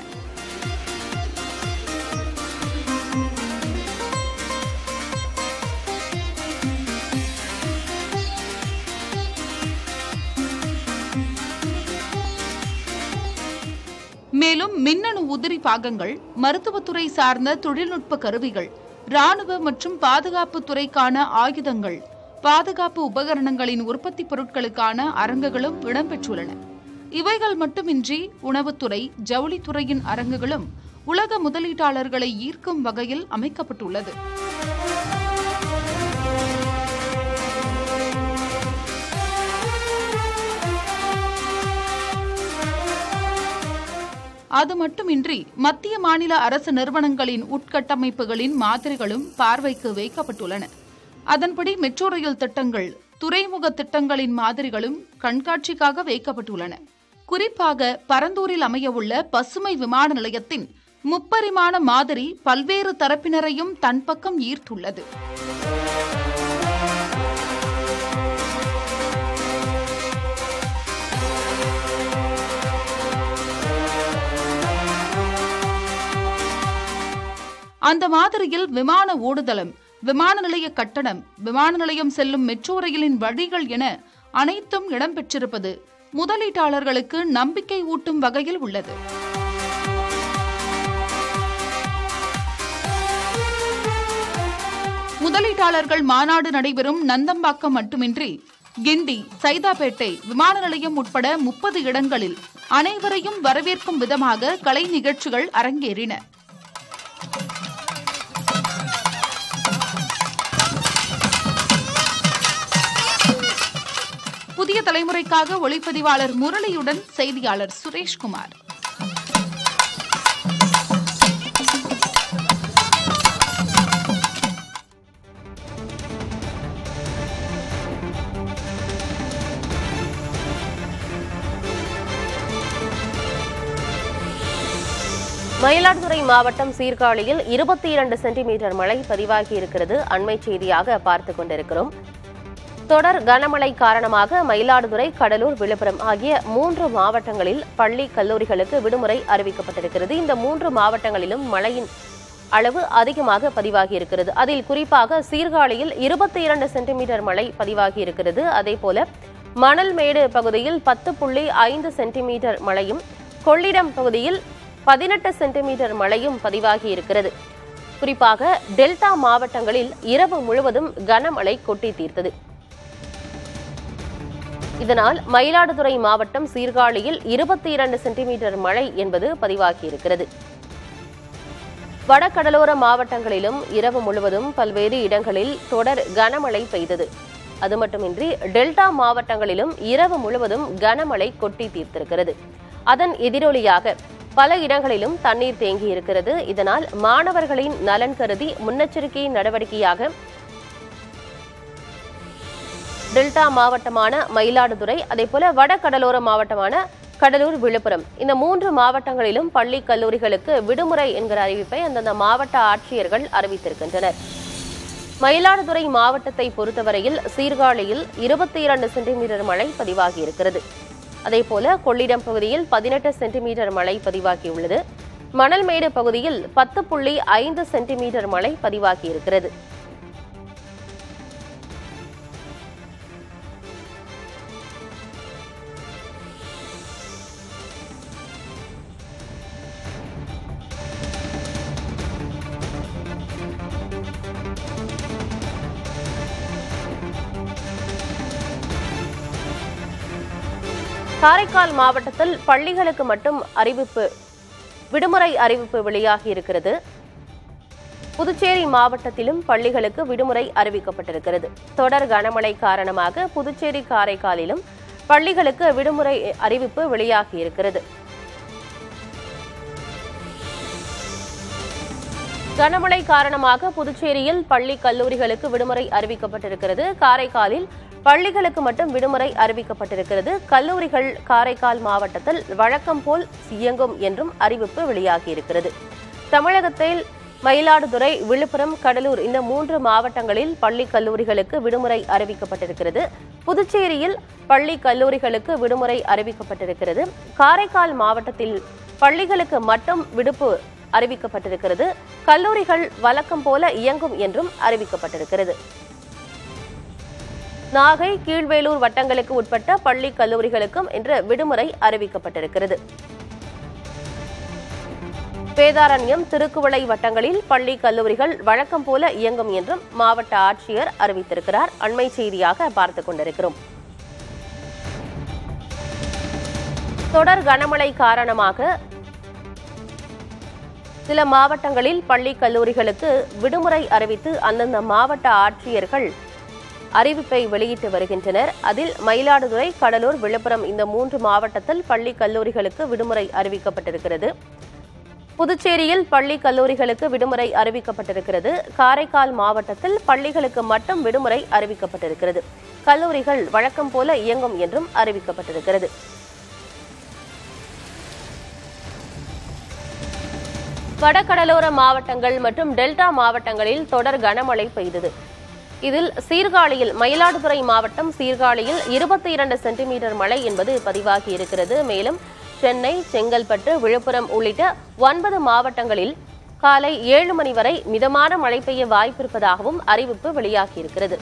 மேலும் மின்னணு உதிரி பாகங்கள் மருத்துவத்துறை சார்ந்த தொழில்நுட்ப கருவிகள் ராணுவ மற்றும் பாதுகாப்பு துறைக்கான ஆயுதங்கள் பாதுகாப்பு உபகரணங்களின் உற்பத்தி பொருட்களுக்கான அரங்குகளும் இடம்பெற்றுள்ளன இவைகள் மட்டுமின்றி உணவுத்துறை ஜவுளித்துறையின் அரங்குகளும் உலக முதலீட்டாளர்களை ஈர்க்கும் வகையில் அமைக்கப்பட்டுள்ளது அது மட்டுமின்றி மத்திய மாநில அரசு நிறுவனங்களின் உட்கட்டமைப்புகளின் மாதிரிகளும் பார்வைக்கு வைக்கப்பட்டுள்ளன அதன்படி மெட்ரோ ரயில் திட்டங்கள் துறைமுக திட்டங்களின் மாதிரிகளும் கண்காட்சிக்காக வைக்கப்பட்டுள்ளன குறிப்பாக பரந்தூரில் அமையவுள்ள பசுமை விமான நிலையத்தின் முப்பரிமாண மாதிரி பல்வேறு தரப்பினரையும் தன் பக்கம் ஈர்த்துள்ளது அந்த மாதிரியில் விமான ஓடுதளம் விமான நிலைய கட்டணம் விமான நிலையம் செல்லும் மெட்ரோ ரயிலின் வழிகள் என அனைத்தும் இடம்பெற்றிருப்பது முதலீட்டாளர்களுக்கு நம்பிக்கை ஊட்டும் வகையில் உள்ளது முதலீட்டாளர்கள் மாநாடு நடைபெறும் நந்தம்பாக்கம் மட்டுமின்றி கிண்டி சைதாப்பேட்டை விமான நிலையம் உட்பட முப்பது இடங்களில் அனைவரையும் வரவேற்கும் விதமாக கலை நிகழ்ச்சிகள் அரங்கேறின புதிய தலைமுறைக்காக ஒளிப்பதிவாளர் முரளியுடன் செய்தியாளர் சுரேஷ்குமார் மயிலாடுதுறை மாவட்டம் சீர்காழியில் இருபத்தி இரண்டு சென்டிமீட்டர் மழை பதிவாகி இருக்கிறது அண்மை செய்தியாக பார்த்துக் கொண்டிருக்கிறோம் தொடர் கனமழை காரணமாக மயிலாடுதுறை கடலூர் விழுப்புரம் ஆகிய மூன்று மாவட்டங்களில் பள்ளி கல்லூரிகளுக்கு விடுமுறை அறிவிக்கப்பட்டிருக்கிறது இந்த மூன்று மாவட்டங்களிலும் மழையின் அளவு அதிகமாக பதிவாகி இருக்கிறது அதில் குறிப்பாக சீர்காழியில் இருபத்தி இரண்டு சென்டிமீட்டர் மழை பதிவாகி இருக்கிறது அதேபோல மணல்மேடு பகுதியில் பத்து புள்ளி ஐந்து சென்டிமீட்டர் மழையும் கொள்ளிடம் பகுதியில் பதினெட்டு சென்டிமீட்டர் மழையும் பதிவாகி இருக்கிறது குறிப்பாக டெல்டா மாவட்டங்களில் இரவு முழுவதும் கனமழை கொட்டி தீர்த்தது இதனால் மயிலாடுதுறை மாவட்டம் சீர்காழியில் இருபத்தி இரண்டு சென்டிமீட்டர் மழை என்பது பதிவாகியிருக்கிறது வடகடலோர மாவட்டங்களிலும் இரவு முழுவதும் பல்வேறு இடங்களில் தொடர் கனமழை பெய்தது அது மட்டுமின்றி டெல்டா மாவட்டங்களிலும் இரவு முழுவதும் கனமழை கொட்டி தீர்த்திருக்கிறது அதன் எதிரொலியாக பல இடங்களிலும் தண்ணீர் தேங்கி இருக்கிறது இதனால் மாணவர்களின் நலன் கருதி முன்னெச்சரிக்கை நடவடிக்கையாக டெல்டா மாவட்டமான மயிலாடுதுறை அதேபோல வட கடலோர மாவட்டமான கடலூர் விழுப்புரம் இந்த மூன்று மாவட்டங்களிலும் பள்ளி கல்லூரிகளுக்கு விடுமுறை என்கிற அறிவிப்பை அந்தந்த மாவட்ட ஆட்சியர்கள் அறிவித்திருக்கின்றனர் மயிலாடுதுறை மாவட்டத்தை பொறுத்தவரையில் சீர்காழியில் இருபத்தி இரண்டு சென்டிமீட்டர் மழை பதிவாகியிருக்கிறது அதேபோல கொள்ளிடம் பகுதியில் பதினெட்டு சென்டிமீட்டர் மழை பதிவாகியுள்ளது மணல்மேடு பகுதியில் பத்து புள்ளி ஐந்து சென்டிமீட்டர் மழை பதிவாகியிருக்கிறது காரைக்கால் மாவட்டத்தில் பள்ளிகளுக்கு மட்டும் அறிவிப்பு விடுமுறை அறிவிப்பு வெளியாகி இருக்கிறது புதுச்சேரி மாவட்டத்திலும் பள்ளிகளுக்கு விடுமுறை அறிவிக்கப்பட்டிருக்கிறது தொடர் கனமழை காரணமாக புதுச்சேரி காரைக்காலிலும் பள்ளிகளுக்கு விடுமுறை அறிவிப்பு வெளியாகி இருக்கிறது கனமழை காரணமாக புதுச்சேரியில் பள்ளி கல்லூரிகளுக்கு விடுமுறை அறிவிக்கப்பட்டிருக்கிறது காரைக்காலில் பள்ளிகளுக்கு மட்டும் விடுமுறை அறிவிக்கப்பட்டிருக்கிறது கல்லூரிகள் காரைக்கால் மாவட்டத்தில் வழக்கம் போல் இயங்கும் என்றும் அறிவிப்பு வெளியாகியிருக்கிறது தமிழகத்தில் மயிலாடுதுறை விழுப்புரம் கடலூர் இந்த மூன்று மாவட்டங்களில் பள்ளி கல்லூரிகளுக்கு விடுமுறை அறிவிக்கப்பட்டிருக்கிறது புதுச்சேரியில் பள்ளி கல்லூரிகளுக்கு விடுமுறை அறிவிக்கப்பட்டிருக்கிறது காரைக்கால் மாவட்டத்தில் பள்ளிகளுக்கு மட்டும் விடுப்பு அறிவிக்கப்பட்டிருக்கிறது கல்லூரிகள் வழக்கம் போல இயங்கும் என்றும் அறிவிக்கப்பட்டிருக்கிறது நாகை கீழ்வேலூர் வட்டங்களுக்கு உட்பட்ட பள்ளி கல்லூரிகளுக்கும் இன்று விடுமுறை அறிவிக்கப்பட்டிருக்கிறது வேதாரண்யம் திருக்குவளை வட்டங்களில் பள்ளி கல்லூரிகள் வழக்கம் போல இயங்கும் என்றும் மாவட்ட ஆட்சியர் அறிவித்திருக்கிறார் அண்மை செய்தியாக பார்த்துக் கொண்டிருக்கிறோம் தொடர் கனமழை காரணமாக சில மாவட்டங்களில் பள்ளி கல்லூரிகளுக்கு விடுமுறை அறிவித்து அந்தந்த மாவட்ட ஆட்சியர்கள் அறிவிப்பை வெளியிட்டு வருகின்றனர் அதில் மயிலாடுதுறை கடலூர் விழுப்புரம் இந்த மூன்று மாவட்டத்தில் பள்ளி கல்லூரிகளுக்கு விடுமுறை அறிவிக்கப்பட்டிருக்கிறது புதுச்சேரியில் பள்ளி கல்லூரிகளுக்கு விடுமுறை அறிவிக்கப்பட்டிருக்கிறது காரைக்கால் மாவட்டத்தில் பள்ளிகளுக்கு மட்டும் விடுமுறை அறிவிக்கப்பட்டிருக்கிறது கல்லூரிகள் வழக்கம் போல இயங்கும் என்றும் அறிவிக்கப்பட்டிருக்கிறது வடகடலோர மாவட்டங்கள் மற்றும் டெல்டா மாவட்டங்களில் தொடர் கனமழை பெய்தது இதில் சீர்காழியில் மயிலாடுதுறை மாவட்டம் சீர்காழியில் இருபத்தி இரண்டு சென்டிமீட்டர் மழை என்பது பதிவாகி இருக்கிறது மேலும் சென்னை செங்கல்பட்டு விழுப்புரம் உள்ளிட்ட ஒன்பது மாவட்டங்களில் காலை ஏழு மணி வரை மிதமான மழை பெய்ய வாய்ப்பிருப்பதாகவும் அறிவிப்பு வெளியாகியிருக்கிறது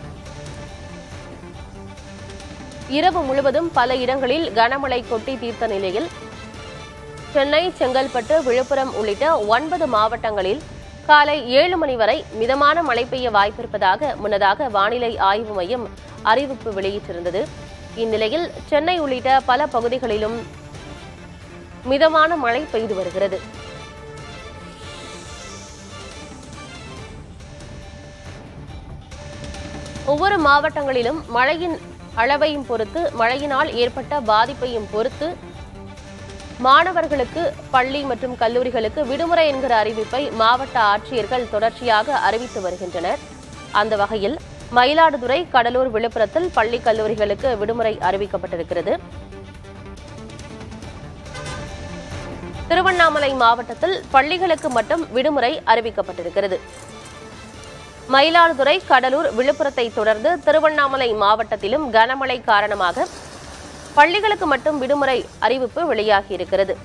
இரவு முழுவதும் பல இடங்களில் கனமழை கொட்டி தீர்த்த நிலையில் சென்னை செங்கல்பட்டு விழுப்புரம் உள்ளிட்ட ஒன்பது மாவட்டங்களில் காலை ஏழு மணி வரை மிதமான மழை பெய்ய வாய்ப்பிருப்பதாக முன்னதாக வானிலை ஆய்வு மையம் அறிவிப்பு வெளியிட்டிருந்தது இந்நிலையில் சென்னை உள்ளிட்ட பல பகுதிகளிலும் மிதமான மழை பெய்து வருகிறது ஒவ்வொரு மாவட்டங்களிலும் மழையின் அளவையும் பொறுத்து மழையினால் ஏற்பட்ட பாதிப்பையும் பொறுத்து மாணவர்களுக்கு பள்ளி மற்றும் கல்லூரிகளுக்கு விடுமுறை என்கிற அறிவிப்பை மாவட்ட ஆட்சியர்கள் தொடர்ச்சியாக அறிவித்து வருகின்றனர் அந்த வகையில் மயிலாடுதுறை கடலூர் விழுப்புரத்தில் பள்ளி கல்லூரிகளுக்கு விடுமுறை அறிவிக்கப்பட்டிருக்கிறது திருவண்ணாமலை மாவட்டத்தில் பள்ளிகளுக்கு மட்டும் விடுமுறை அறிவிக்கப்பட்டிருக்கிறது மயிலாடுதுறை கடலூர் விழுப்புரத்தை தொடர்ந்து திருவண்ணாமலை மாவட்டத்திலும் கனமழை காரணமாக பள்ளிகளுக்கு மட்டும் விடுமுறை அறிவிப்பு வெளியாகியிருக்கிறது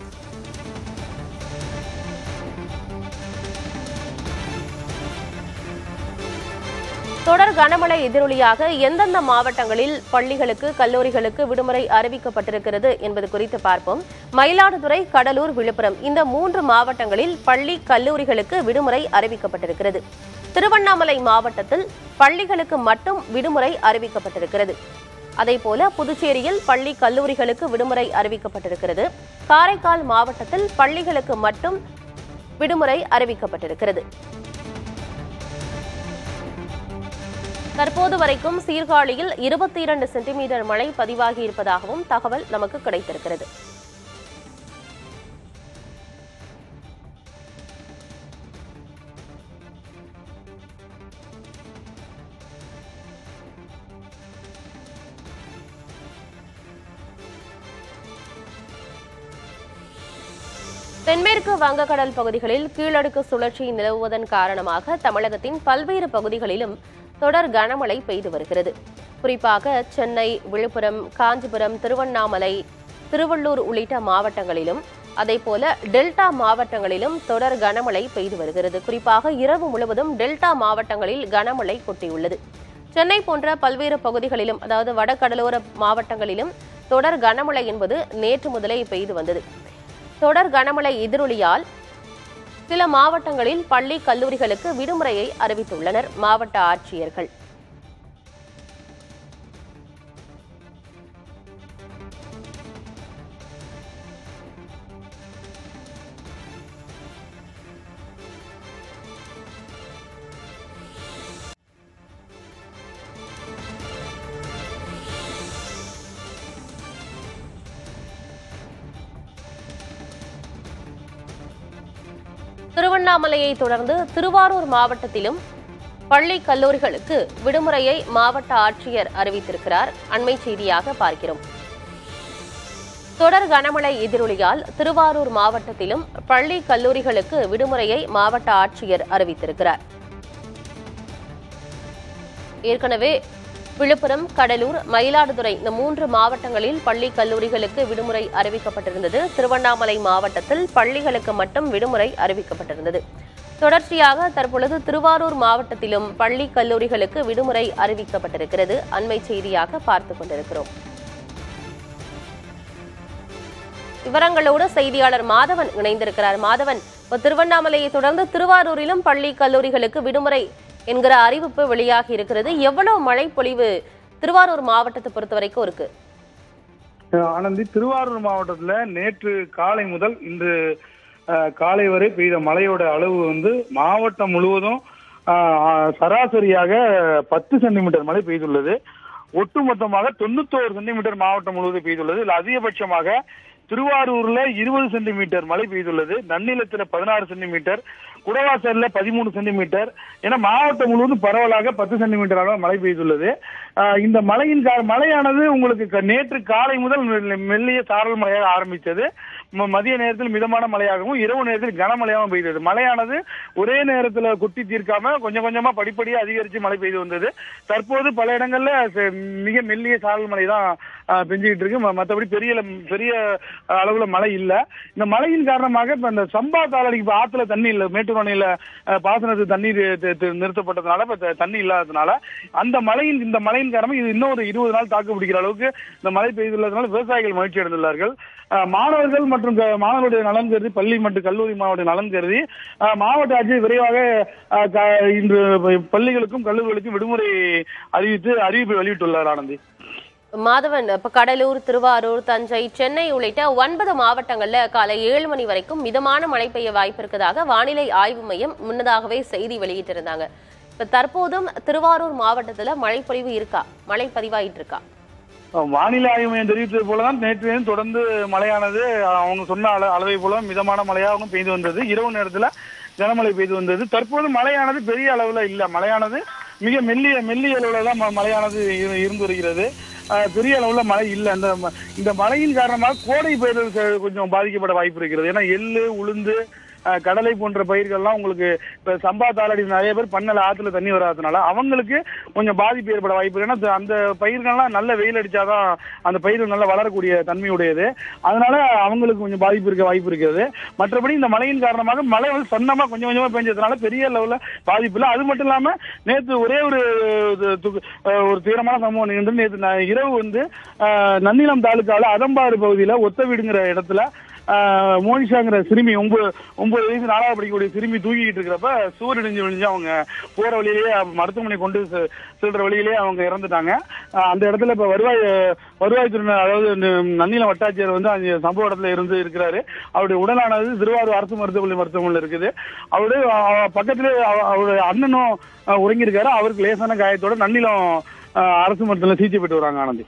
தொடர் கனமழை எதிரொலியாக எந்தெந்த மாவட்டங்களில் பள்ளிகளுக்கு கல்லூரிகளுக்கு விடுமுறை அறிவிக்கப்பட்டிருக்கிறது என்பது குறித்து பார்ப்போம் மயிலாடுதுறை கடலூர் விழுப்புரம் இந்த மூன்று மாவட்டங்களில் பள்ளி கல்லூரிகளுக்கு விடுமுறை அறிவிக்கப்பட்டிருக்கிறது திருவண்ணாமலை மாவட்டத்தில் பள்ளிகளுக்கு மட்டும் விடுமுறை அறிவிக்கப்பட்டிருக்கிறது அதேபோல புதுச்சேரியில் பள்ளி கல்லூரிகளுக்கு விடுமுறை அறிவிக்கப்பட்டிருக்கிறது காரைக்கால் மாவட்டத்தில் பள்ளிகளுக்கு மட்டும் விடுமுறை அறிவிக்கப்பட்டிருக்கிறது தற்போது வரைக்கும் சீர்காழியில் இருபத்தி இரண்டு சென்டிமீட்டர் மழை பதிவாகி இருப்பதாகவும் தகவல் நமக்கு கிடைத்திருக்கிறது தென்மேற்கு வங்கக்கடல் பகுதிகளில் கீழடுக்கு சுழற்சி நிலவுவதன் காரணமாக தமிழகத்தின் பல்வேறு பகுதிகளிலும் தொடர் கனமழை பெய்து வருகிறது குறிப்பாக சென்னை விழுப்புரம் காஞ்சிபுரம் திருவண்ணாமலை திருவள்ளூர் உள்ளிட்ட மாவட்டங்களிலும் அதேபோல டெல்டா மாவட்டங்களிலும் தொடர் கனமழை பெய்து வருகிறது குறிப்பாக இரவு முழுவதும் டெல்டா மாவட்டங்களில் கனமழை கொட்டியுள்ளது சென்னை போன்ற பல்வேறு பகுதிகளிலும் அதாவது வடகடலோர மாவட்டங்களிலும் தொடர் கனமழை என்பது நேற்று முதலே பெய்து வந்தது தொடர் கனமழை எதிரொலியால் சில மாவட்டங்களில் பள்ளி கல்லூரிகளுக்கு விடுமுறையை அறிவித்துள்ளனர் மாவட்ட ஆட்சியர்கள் திருவண்ணாமலையை தொடர்ந்து திருவாரூர் மாவட்டத்திலும் பள்ளி கல்லூரிகளுக்கு விடுமுறையை மாவட்ட ஆட்சியர் அறிவித்திருக்கிறார் அண்மை செய்தியாக பார்க்கிறோம் தொடர் கனமழை எதிரொலியால் திருவாரூர் மாவட்டத்திலும் பள்ளி கல்லூரிகளுக்கு விடுமுறையை மாவட்ட ஆட்சியர் அறிவித்திருக்கிறார் ஏற்கனவே விழுப்புரம் கடலூர் மயிலாடுதுறை இந்த மூன்று மாவட்டங்களில் பள்ளி கல்லூரிகளுக்கு விடுமுறை அறிவிக்கப்பட்டிருந்தது திருவண்ணாமலை மாவட்டத்தில் பள்ளிகளுக்கு மட்டும் விடுமுறை அறிவிக்கப்பட்டிருந்தது தொடர்ச்சியாக தற்பொழுது திருவாரூர் மாவட்டத்திலும் பள்ளி கல்லூரிகளுக்கு விடுமுறை அறிவிக்கப்பட்டிருக்கிறது அண்மை செய்தியாக பார்த்துக் கொண்டிருக்கிறோம் விவரங்களோடு செய்தியாளர் மாதவன் இணைந்திருக்கிறார் மாதவன் இப்போ திருவண்ணாமலையை தொடர்ந்து திருவாரூரிலும் பள்ளி கல்லூரிகளுக்கு விடுமுறை என்கிற அறிவிப்பு வெளியாகி இருக்கிறது எவ்வளவு மழை பொழிவு திருவாரூர் மாவட்டத்தை பொறுத்த வரைக்கும் இருக்கு ஆனந்தி திருவாரூர் மாவட்டத்துல நேற்று காலை முதல் இன்று அஹ், காலை வரை பெய்த மழையோட அளவு வந்து மாவட்டம் முழுவதும் அஹ், சராசரியாக பத்து சென்டிமீட்டர் மழை பெய்துள்ளது ஒட்டுமொத்தமாக தொண்ணூத்தோரு சென்டிமீட்டர் மாவட்டம் முழுவதும் பெய்துள்ளது இதில் அதிகபட்சமாக திருவாரூர்ல இருபது சென்டிமீட்டர் மழை பெய்துள்ளது நன்னிலத்துல பதினாறு சென்டிமீட்டர் குடவாசல்ல பதிமூணு சென்டிமீட்டர் என மாவட்டம் முழுவதும் பரவலாக பத்து சென்டிமீட்டர் அளவு மழை பெய்துள்ளது ஆஹ் இந்த மழையின் கா- மழையானது உங்களுக்கு க- நேற்று காலை முதல் மெல்ல- மெல்லிய சாரல் மழையாக ஆரம்பித்தது ம- மதிய நேரத்தில் மிதமான மழையாகவும் இரவு நேரத்தில் கனமழையாகவும் பெய்தது மழையானது ஒரே நேரத்துல கொட்டி தீர்க்காம கொஞ்சம் கொஞ்சமா படிப்படியா அதிகரித்து மழை பெய்து வந்தது தற்போது பல இடங்கள்ல ச- மிக மெல்லிய சாரல் மழை தான் ஆஹ், பெஞ்சுக்கிட்டு இருக்கு ம- மத்தபடி பெரிய ல- பெரிய அளவுல மழை இல்ல இந்த மழையின் காரணமாக இப்ப இந்த சம்பா தாளடிக்கு இப்ப ஆத்துல தண்ணி இல்ல மேட்டூர் அணையில ஆஹ், பாசனத்துக்கு தண்ணீர் தி- தி- நிறுத்தப்பட்டதுனால இப்ப த- தண்ணி இல்லாததுனால அந்த மழையின் இந்த மழையின் காரணமாக இது இன்னும் ஒரு இருபது நாள் தாக்கு பிடிக்கிற அளவுக்கு இந்த மழை பெய்துள்ளதுனால விவசாயிகள் மகிழ்ச்சி அடைந்துள்ளார்கள் ஆஹ், மாணவர்கள் மற்றும் க- மாணவருடைய நலன் கருதி பள்ளி மற்றும் கல்லூரி மாவட்ட நலன் கருதி ஆஹ், மாவட்ட ஆட்சியர் விரைவாக ஆஹ், க- இன்று பள்ளிகளுக்கும் கல்லூரிகளுக்கும் விடுமுறை அறிவித்து அறிவிப்பை வெளியிட்டுள்ளார் ஆனந்தி மாதவன் இப்ப கடலூர் திருவாரூர் தஞ்சை சென்னை உள்ளிட்ட ஒன்பது மாவட்டங்கள்ல காலை ஏழு மணி வரைக்கும் மிதமான மழை பெய்ய வாய்ப்பு இருக்கதாக வானிலை ஆய்வு மையம் முன்னதாகவே செய்தி வெளியிட்டிருந்தாங்க இப்ப தற்போதும் திருவாரூர் மாவட்டத்துல மழை பொழிவு இருக்கா மழை பதிவாயிட்டு இருக்கா வானிலை ஆய்வு மையம் தெரிவித்தது போலதான் நேற்று தொடர்ந்து மழையானது அவங்க சொன்ன அள- அளவை போல மிதமான மழையாகவும் பெய்து வந்தது இரவு நேரத்துல கனமழை பெய்து வந்தது தற்போது மழையானது பெரிய அளவுல இல்ல மழையானது மிக மெல்லிய மெல்லிய அளவுல தான் ம- மழையானது இரு- இருந்து வருகிறது அஹ், பெரிய அளவுல மழை இல்ல இந்த ம- இந்த மழையின் காரணமாக கோடை பயிர்கள் ச- கொஞ்சம் பாதிக்கப்பட வாய்ப்பு இருக்கிறது ஏன்னா எள்ளு உளுந்து அஹ், கடலை போன்ற பயிர்கள்லாம் உங்களுக்கு இப்ப சம்பா தாளடி நிறைய பேர் பண்ணல ஆத்துல தண்ணி வராதனால அவங்களுக்கு கொஞ்சம் பாதிப்பு ஏற்பட வாய்ப்பு இருக்கு. ஏன்னா அந்த பயிர்கள்லாம் நல்ல வெயில் அடிச்சாதான் அந்த பயிர்கள் நல்லா வளரக்கூடிய தன்மையுடையது அதனால அவங்களுக்கு கொஞ்சம் பாதிப்பு இருக்க வாய்ப்பு இருக்கிறது மற்றபடி இந்த மழையின் காரணமாக மழை வந்து சொன்னமா கொஞ்சம் கொஞ்சமா பெஞ்சதுனால பெரிய லெவல்ல பாதிப்பு இல்லை அது மட்டும் இல்லாம நேற்று ஒரே ஒரு இது து- அஹ், ஒரு தீவிரமான சம்பவம் நிகழ்ந்து நேற்று ந- இரவு வந்து அஹ், நன்னிலம் தாலுக்கால அதம்பாறு பகுதியில ஒத்த வீடுங்கிற இடத்துல ஆஹ் மோனிஷாங்கிற சிறுமி ஒன்பது ஒன்பது வயசு நாலாவது படிக்கக்கூடிய சிறுமி தூக்கிட்டு இருக்கிறப்ப சூர் இடிஞ்சு விழிஞ்சு அவங்க போற வழியிலேயே மருத்துவமனை கொண்டு செ- செல்ற வழியிலேயே அவங்க இறந்துட்டாங்க ஆஹ் அந்த இடத்துல இப்ப வருவாய் வருவாய்த்துறை அதாவது ந- நன்னிலம் வட்டாட்சியர் வந்து அந்த சம்பவ இடத்துல இருந்து இருக்கிறாரு அவருடைய உடலானது திருவாரூர் அரசு மருத்துவமனை மருத்துவமனையில் இருக்குது அவருடைய அஹ், பக்கத்திலே அவ- அவருடைய அண்ணனும் அஹ், உறங்கியிருக்காரு அவருக்கு லேசான காயத்தோட நன்னிலம் அஹ், அரசு மருத்துவமனை சிகிச்சை பெற்று வராங்க ஆனந்தி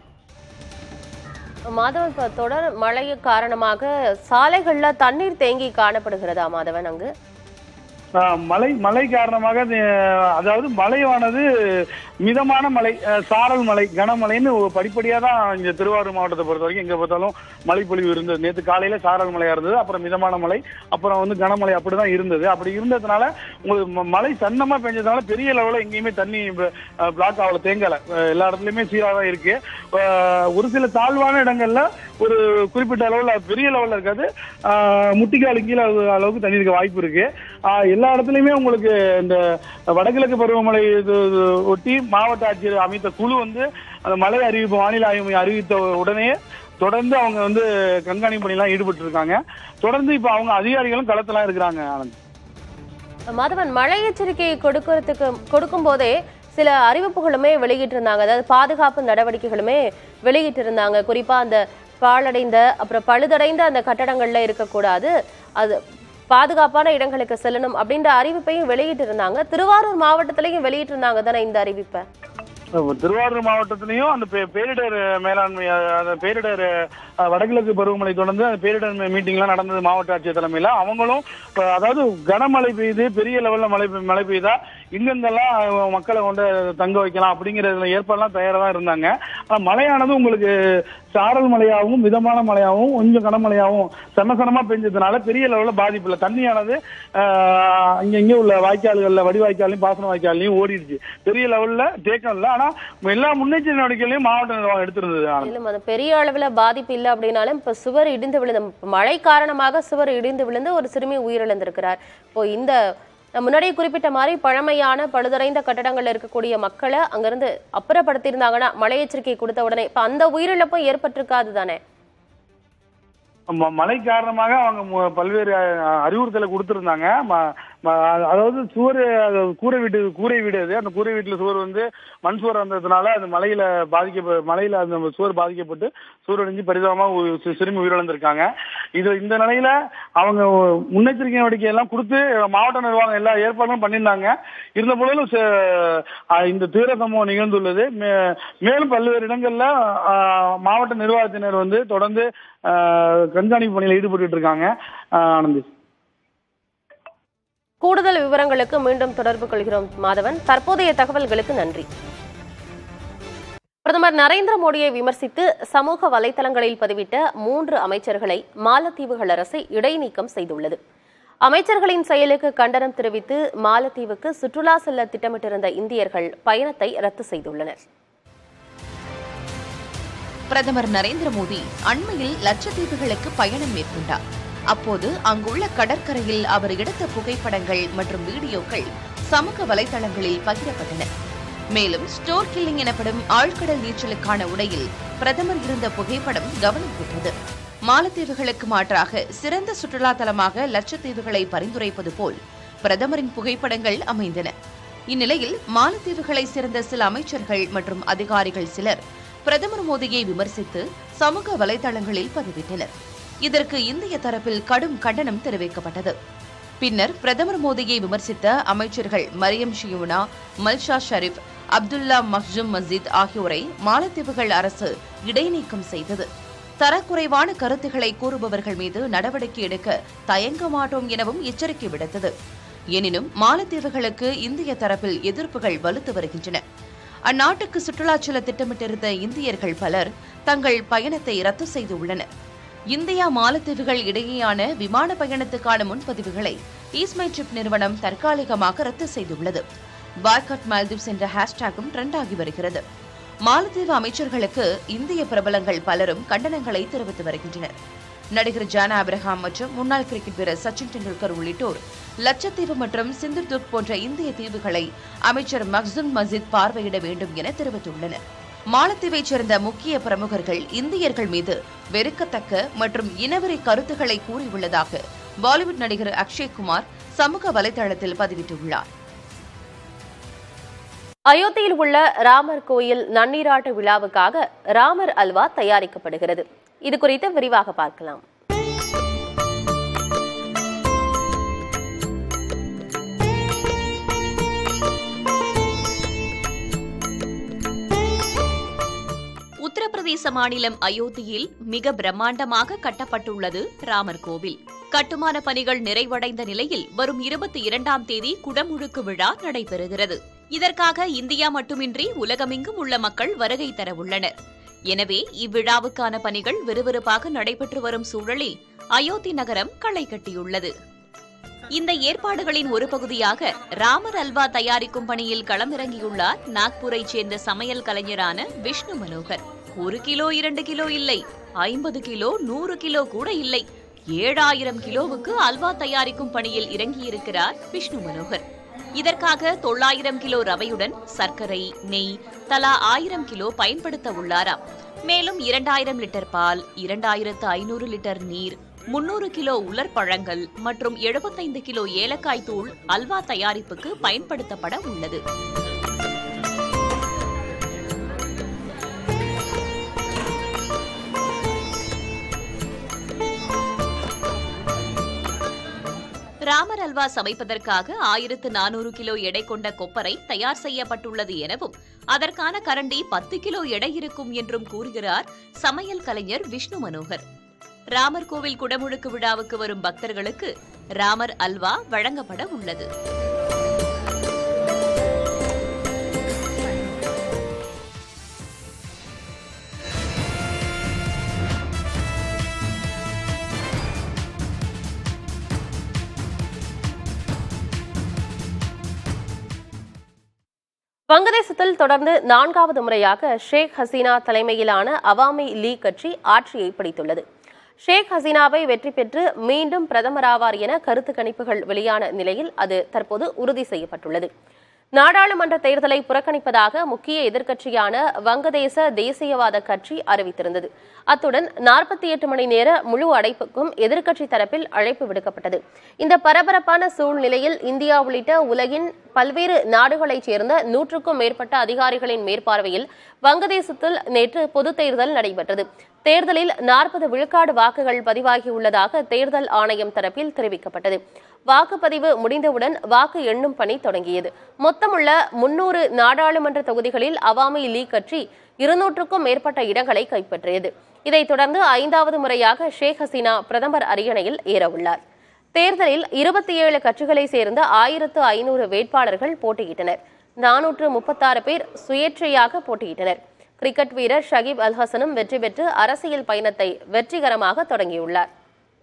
மாதவன் இப்ப தொடர் மழை காரணமாக சாலைகள்ல தண்ணீர் தேங்கி காணப்படுகிறதா மாதவன் அங்கு ஆஹ் மழை மழை காரணமாக அது, அதாவது மழையானது மிதமான மழை அஹ் சாரல் மழை கனமழைன்னு ஒரு படிப்படியா தான் இங்க திருவாரூர் மாவட்டத்தை பொறுத்த வரைக்கும் எங்க பார்த்தாலும் மழை பொழிவு இருந்தது நேற்று காலையில சாரல் மழையா இருந்தது அப்புறம் மிதமான மழை அப்புறம் வந்து கனமழை அப்படிதான் இருந்தது அப்படி இருந்ததுனால உங்களுக்கு ம- மழை சன்னமா பெஞ்சதுனால பெரிய லெவலில் எங்கேயுமே தண்ணி பிளாக் ஆகல தேங்கல அஹ் எல்லா இடத்துலயுமே சீராக தான் இருக்கு அஹ் ஒரு சில தாழ்வான இடங்கள்ல ஒரு குறிப்பிட்ட அளவுல பெரிய லெவல்ல இருக்காது ஆஹ் முட்டிக்கால் கீழே அளவுக்கு தண்ணி இருக்க வாய்ப்பு இருக்கு ஆஹ் எல்லா இடத்துலயுமே உங்களுக்கு இந்த வடகிழக்கு பருவமழை இது இது ஒட்டி மாவட்ட ஆட்சியர் அமைத்த குழு வந்து அந்த மழை அறிவிப்பு வானிலை ஆய்வு மையம் அறிவித்த உடனே தொடர்ந்து அவங்க வந்து கண்காணிப்பு பணியெல்லாம் ஈடுபட்டு இருக்காங்க தொடர்ந்து இப்ப அவங்க அதிகாரிகளும் களத்தெல்லாம் இருக்கிறாங்க ஆனந்த் மாதவன் மழை எச்சரிக்கையை கொடுக்கறதுக்கு கொடுக்கும் போதே சில அறிவிப்புகளுமே வெளியிட்டிருந்தாங்க அதாவது பாதுகாப்பு நடவடிக்கைகளுமே வெளியிட்டிருந்தாங்க குறிப்பா அந்த பாழடைந்த அப்புறம் பழுதடைந்த அந்த கட்டடங்கள்ல இருக்கக்கூடாது அது பாதுகாப்பான இடங்களுக்கு செல்லணும் அப்படின்ற அறிவிப்பையும் வெளியிட்டிருந்தாங்க திருவாரூர் மாவட்டத்திலையும் வெளியிட்டிருந்தாங்க தானே இந்த அறிவிப்பை திருவாரூர் மாவட்டத்திலையும் அந்த பே- பேரிடர் மேலாண்மை அஹ், அந்த பேரிடர் அஹ், வடகிழக்கு பருவமழை தொடர்ந்து அந்த பேரிடர் மீட்டிங்லாம் நடந்தது மாவட்ட ஆட்சியர் தலைமையில அவங்களும் இப்ப அதாவது கனமழை பெய்யுது பெரிய லெவல்ல மழை பெய்- மழை பெய்தா இங்கெங்கெல்லாம் அஹ், மக்களை கொண்டு தங்க வைக்கலாம் அப்படிங்கிற ஏற்பாடுலாம் தயாரா தான் இருந்தாங்க ஆனா மழையானது உங்களுக்கு சாரல் மழையாகவும் மிதமான மழையாகவும் கொஞ்சம் கனமழையாகவும் சமசனமா பெஞ்சதுனால பெரிய லெவல்ல பாதிப்பு இல்லை தண்ணியானது ஆஹ், அங்க இங்க உள்ள வாய்க்கால்கள்ல வடிவாய்க்காலையும் பாசன வாய்க்காலையும் ஓடிடுச்சு பெரிய லெவல்ல தேக்கம் இல்லை ஆனா எல்லா முன்னெச்சரிக்கை நடவடிக்கைகளையும் மாவட்ட நிர்வாகம் எடுத்திருந்தது ஆனந்த். இல்ல அது பெரிய அளவுல பாதிப்பு இல்லை அப்படின்னாலும் இப்ப சுவர் இடிந்து விழுந்த மழை காரணமாக சுவர் இடிந்து விழுந்து ஒரு சிறுமி உயிரிழந்திருக்கிறார் இப்போ இந்த நான் முன்னாடியே குறிப்பிட்ட மாதிரி பழமையான பழுதடைந்த கட்டடங்கள்ல இருக்கக்கூடிய மக்களை அங்கிருந்து அப்புறப்படுத்தியிருந்தாங்கன்னா மழை எச்சரிக்கை கொடுத்த உடனே இப்ப அந்த உயிரிழப்பும் ஏற்பட்டிருக்காது தானே ம- மழை காரணமாக அவங்க மு- பல்வேறு அஹ், அறிவுறுத்தலை கொடுத்திருந்தாங்க ம- ம- அதாவது சுவர் அது கூரை வீடு கூரை வீடு அது அந்த கூரை வீட்டுல சுவர் வந்து மண் சுவர் வந்ததுனால அந்த மலையில பாதிக்க மலையில அந்த சுவர் பாதிக்கப்பட்டு சூரடைஞ்சு பரிதாபமா ஒரு சி- சிறுமி உயிரிழந்திருக்காங்க இது இந்த நிலையில அவங்க முன்னெச்சரிக்கை நடவடிக்கை எல்லாம் கொடுத்து மாவட்ட நிர்வாகம் எல்லா ஏற்பாடும் பண்ணியிருந்தாங்க இருந்த பொழுதும் ச- அஹ் இந்த தீவிர சம்பவம் நிகழ்ந்துள்ளது மே- மேலும் பல்வேறு இடங்கள்ல அஹ், மாவட்ட நிர்வாகத்தினர் வந்து தொடர்ந்து அஹ், கண்காணிப்பு பணியில் ஈடுபட்டு இருக்காங்க அஹ், ஆனந்தி கூடுதல் விவரங்களுக்கு மீண்டும் தொடர்பு கொள்கிறோம் மாதவன் தற்போதைய தகவல்களுக்கு நன்றி பிரதமர் நரேந்திர மோடியை விமர்சித்து சமூக வலைதளங்களில் பதிவிட்ட மூன்று அமைச்சர்களை மாலத்தீவுகள் அரசு இடைநீக்கம் செய்துள்ளது அமைச்சர்களின் செயலுக்கு கண்டனம் தெரிவித்து மாலத்தீவுக்கு சுற்றுலா செல்ல திட்டமிட்டிருந்த இந்தியர்கள் பயணத்தை ரத்து செய்துள்ளனர் பிரதமர் நரேந்திர மோடி அண்மையில் லட்சத்தீவுகளுக்கு பயணம் மேற்கொண்டார் அப்போது அங்குள்ள கடற்கரையில் அவர் எடுத்த புகைப்படங்கள் மற்றும் வீடியோக்கள் சமூக வலைதளங்களில் பகிரப்பட்டன மேலும் ஸ்டோர் கில்லிங் எனப்படும் ஆழ்கடல் நீச்சலுக்கான உடையில் பிரதமர் இருந்த புகைப்படம் கவனம் பெற்றது மாலத்தீவுகளுக்கு மாற்றாக சிறந்த சுற்றுலா தலமாக லட்சத்தீவுகளை பரிந்துரைப்பது போல் பிரதமரின் புகைப்படங்கள் அமைந்தன இந்நிலையில் மாலத்தீவுகளை சேர்ந்த சில அமைச்சர்கள் மற்றும் அதிகாரிகள் சிலர் பிரதமர் மோடியை விமர்சித்து சமூக வலைதளங்களில் பதிவிட்டனர் இதற்கு இந்திய தரப்பில் கடும் கண்டனம் தெரிவிக்கப்பட்டது பின்னர் பிரதமர் மோடியை விமர்சித்த அமைச்சர்கள் மரியம் ஷியூனா மல்ஷா ஷரீப் அப்துல்லா மஹ்ஜும் மஸ்ஜித் ஆகியோரை மாலத்தீவுகள் அரசு இடைநீக்கம் செய்தது தரக்குறைவான கருத்துக்களை கூறுபவர்கள் மீது நடவடிக்கை எடுக்க தயங்க மாட்டோம் எனவும் எச்சரிக்கை விடுத்தது எனினும் மாலத்தீவுகளுக்கு இந்திய தரப்பில் எதிர்ப்புகள் வலுத்து வருகின்றன அந்நாட்டுக்கு சுற்றுலா செல்ல திட்டமிட்டிருந்த இந்தியர்கள் பலர் தங்கள் பயணத்தை ரத்து செய்துள்ளனர் இந்தியா மாலத்தீவுகள் இடையேயான விமான பயணத்துக்கான முன்பதிவுகளை ஈஸ்மை ட்ரிப் நிறுவனம் தற்காலிகமாக ரத்து செய்துள்ளது பாய்காட் மால்தீவ்ஸ் என்ற ஹேஷ்டேகும் ட்ரெண்ட் ஆகி வருகிறது மாலத்தீவு அமைச்சர்களுக்கு இந்திய பிரபலங்கள் பலரும் கண்டனங்களை தெரிவித்து வருகின்றனர் நடிகர் ஜானா அப்ரஹாம் மற்றும் முன்னாள் கிரிக்கெட் வீரர் சச்சின் டெண்டுல்கர் உள்ளிட்டோர் லட்சத்தீவு மற்றும் சிந்துர்துர்க் போன்ற இந்திய தீவுகளை அமைச்சர் மக்சும் மஸ்ஜித் பார்வையிட வேண்டும் என தெரிவித்துள்ளனர் மாலத்தீவைச் சேர்ந்த முக்கிய பிரமுகர்கள் இந்தியர்கள் மீது வெறுக்கத்தக்க மற்றும் இனவெறி கருத்துக்களை கூறியுள்ளதாக பாலிவுட் நடிகர் அக்ஷய் குமார் சமூக வலைதளத்தில் பதிவிட்டுள்ளார் அயோத்தியில் உள்ள ராமர் கோயில் நன்னீராட்டு விழாவுக்காக ராமர் அல்வா தயாரிக்கப்படுகிறது இது குறித்து விரிவாக பார்க்கலாம் உத்தரப்பிரதேச மாநிலம் அயோத்தியில் மிக பிரம்மாண்டமாக கட்டப்பட்டுள்ளது ராமர் கோவில் கட்டுமான பணிகள் நிறைவடைந்த நிலையில் வரும் இருபத்தி இரண்டாம் தேதி குடமுழுக்கு விழா நடைபெறுகிறது இதற்காக இந்தியா மட்டுமின்றி உலகமெங்கும் உள்ள மக்கள் வருகை தர உள்ளனர் எனவே இவ்விழாவுக்கான பணிகள் விறுவிறுப்பாக நடைபெற்று வரும் சூழலில் அயோத்தி நகரம் களை கட்டியுள்ளது இந்த ஏற்பாடுகளின் ஒரு பகுதியாக ராமர் அல்வா தயாரிக்கும் பணியில் களமிறங்கியுள்ளார் நாக்பூரைச் சேர்ந்த சமையல் கலைஞரான விஷ்ணு மனோகர் ஒரு கிலோ இரண்டு கிலோ இல்லை ஐம்பது கிலோ நூறு கிலோ கூட இல்லை ஏழாயிரம் கிலோவுக்கு அல்வா தயாரிக்கும் பணியில் இறங்கியிருக்கிறார் விஷ்ணு மனோகர் இதற்காக தொள்ளாயிரம் கிலோ ரவையுடன் சர்க்கரை நெய் தலா ஆயிரம் கிலோ பயன்படுத்த உள்ளாராம் மேலும் இரண்டாயிரம் லிட்டர் பால் இரண்டாயிரத்து ஐநூறு லிட்டர் நீர் முன்னூறு கிலோ உலர் பழங்கள் மற்றும் எழுபத்தைந்து கிலோ ஏலக்காய் தூள் அல்வா தயாரிப்புக்கு பயன்படுத்தப்பட உள்ளது ராமர் அல்வா சமைப்பதற்காக ஆயிரத்து நானூறு கிலோ எடை கொண்ட கொப்பரை தயார் செய்யப்பட்டுள்ளது எனவும் அதற்கான கரண்டி பத்து கிலோ எடை இருக்கும் என்றும் கூறுகிறார் சமையல் கலைஞர் விஷ்ணு மனோகர் ராமர் கோவில் குடமுழுக்கு விழாவுக்கு வரும் பக்தர்களுக்கு ராமர் அல்வா வழங்கப்பட உள்ளது வங்கதேசத்தில் தொடர்ந்து நான்காவது முறையாக ஷேக் ஹசீனா தலைமையிலான அவாமி லீக் கட்சி ஆட்சியை பிடித்துள்ளது ஷேக் ஹசீனாவை வெற்றி பெற்று மீண்டும் பிரதமராவார் என கருத்து கணிப்புகள் வெளியான நிலையில் அது தற்போது உறுதி செய்யப்பட்டுள்ளது நாடாளுமன்ற தேர்தலை புறக்கணிப்பதாக முக்கிய எதிர்க்கட்சியான வங்கதேச தேசியவாத கட்சி அறிவித்திருந்தது அத்துடன் நாற்பத்தி எட்டு மணி நேர முழு அடைப்புக்கும் எதிர்க்கட்சி தரப்பில் அழைப்பு விடுக்கப்பட்டது இந்த பரபரப்பான சூழ்நிலையில் இந்தியா உள்ளிட்ட உலகின் பல்வேறு நாடுகளைச் சேர்ந்த நூற்றுக்கும் மேற்பட்ட அதிகாரிகளின் மேற்பார்வையில் வங்கதேசத்தில் நேற்று பொதுத் தேர்தல் நடைபெற்றது தேர்தலில் நாற்பது விழுக்காடு வாக்குகள் பதிவாகியுள்ளதாக தேர்தல் ஆணையம் தரப்பில் தெரிவிக்கப்பட்டது வாக்குப்பதிவு முடிந்தவுடன் வாக்கு எண்ணும் பணி தொடங்கியது மொத்தமுள்ள முன்னூறு நாடாளுமன்ற தொகுதிகளில் அவாமி லீக் கட்சி இருநூற்றுக்கும் மேற்பட்ட இடங்களை கைப்பற்றியது இதைத் தொடர்ந்து ஐந்தாவது முறையாக ஷேக் ஹசீனா பிரதமர் அரியணையில் ஏறவுள்ளார் தேர்தலில் இருபத்தி ஏழு கட்சிகளைச் சேர்ந்த ஆயிரத்து ஐநூறு வேட்பாளர்கள் போட்டியிட்டனர் நானூற்று முப்பத்தாறு பேர் சுயேட்சையாக போட்டியிட்டனர் கிரிக்கெட் வீரர் ஷகிப் அல் ஹசனும் வெற்றி பெற்று அரசியல் பயணத்தை வெற்றிகரமாக தொடங்கியுள்ளார்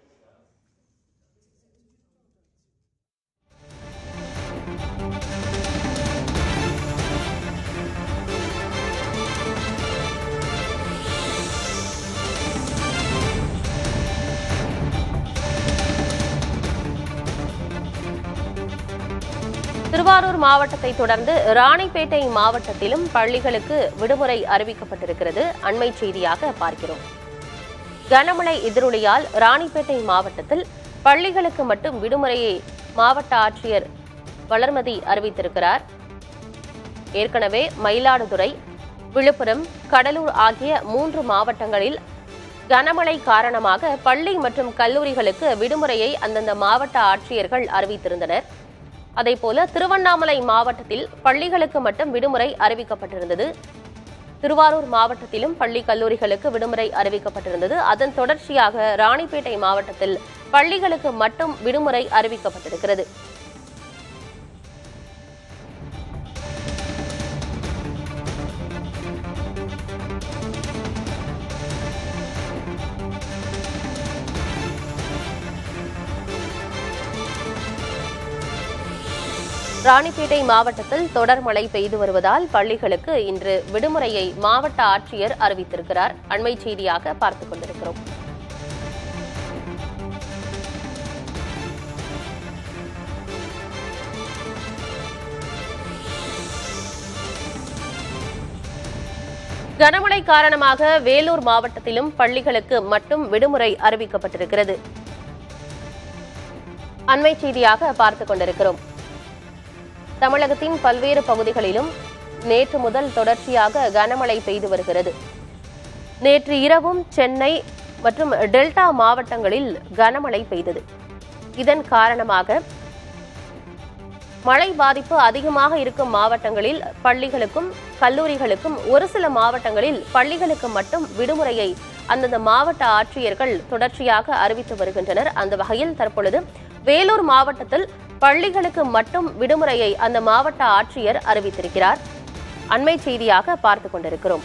திருவாரூர் மாவட்டத்தை தொடர்ந்து ராணிப்பேட்டை மாவட்டத்திலும் பள்ளிகளுக்கு விடுமுறை அறிவிக்கப்பட்டிருக்கிறது அண்மை செய்தியாக பார்க்கிறோம் கனமழை எதிரொலியால் ராணிப்பேட்டை மாவட்டத்தில் பள்ளிகளுக்கு மட்டும் விடுமுறையை மாவட்ட ஆட்சியர் வளர்மதி அறிவித்திருக்கிறார் ஏற்கனவே மயிலாடுதுறை விழுப்புரம் கடலூர் ஆகிய மூன்று மாவட்டங்களில் கனமழை காரணமாக பள்ளி மற்றும் கல்லூரிகளுக்கு விடுமுறையை அந்தந்த மாவட்ட ஆட்சியர்கள் அறிவித்திருந்தனர் அதேபோல திருவண்ணாமலை மாவட்டத்தில் பள்ளிகளுக்கு மட்டும் விடுமுறை அறிவிக்கப்பட்டிருந்தது திருவாரூர் மாவட்டத்திலும் பள்ளி கல்லூரிகளுக்கு விடுமுறை அறிவிக்கப்பட்டிருந்தது அதன் தொடர்ச்சியாக ராணிப்பேட்டை மாவட்டத்தில் பள்ளிகளுக்கு மட்டும் விடுமுறை அறிவிக்கப்பட்டிருக்கிறது ராணிப்பேட்டை மாவட்டத்தில் தொடர் மழை பெய்து வருவதால் பள்ளிகளுக்கு இன்று விடுமுறையை மாவட்ட ஆட்சியர் அறிவித்திருக்கிறார் அண்மை செய்தியாக பார்த்துக் கொண்டிருக்கிறோம் கனமழை காரணமாக வேலூர் மாவட்டத்திலும் பள்ளிகளுக்கு மட்டும் விடுமுறை அறிவிக்கப்பட்டிருக்கிறது அண்மை செய்தியாக பார்த்துக் கொண்டிருக்கிறோம் தமிழகத்தின் பல்வேறு பகுதிகளிலும் நேற்று முதல் தொடர்ச்சியாக கனமழை பெய்து வருகிறது நேற்று இரவும் சென்னை மற்றும் டெல்டா மாவட்டங்களில் கனமழை பெய்தது இதன் காரணமாக மழை பாதிப்பு அதிகமாக இருக்கும் மாவட்டங்களில் பள்ளிகளுக்கும் கல்லூரிகளுக்கும் ஒரு சில மாவட்டங்களில் பள்ளிகளுக்கு மட்டும் விடுமுறையை அந்தந்த மாவட்ட ஆட்சியர்கள் தொடர்ச்சியாக அறிவித்து வருகின்றனர் அந்த வகையில் தற்பொழுது வேலூர் மாவட்டத்தில் பள்ளிகளுக்கு மட்டும் விடுமுறையை அந்த மாவட்ட ஆட்சியர் அறிவித்திருக்கிறார் அண்மை செய்தியாக பார்த்துக் கொண்டிருக்கிறோம்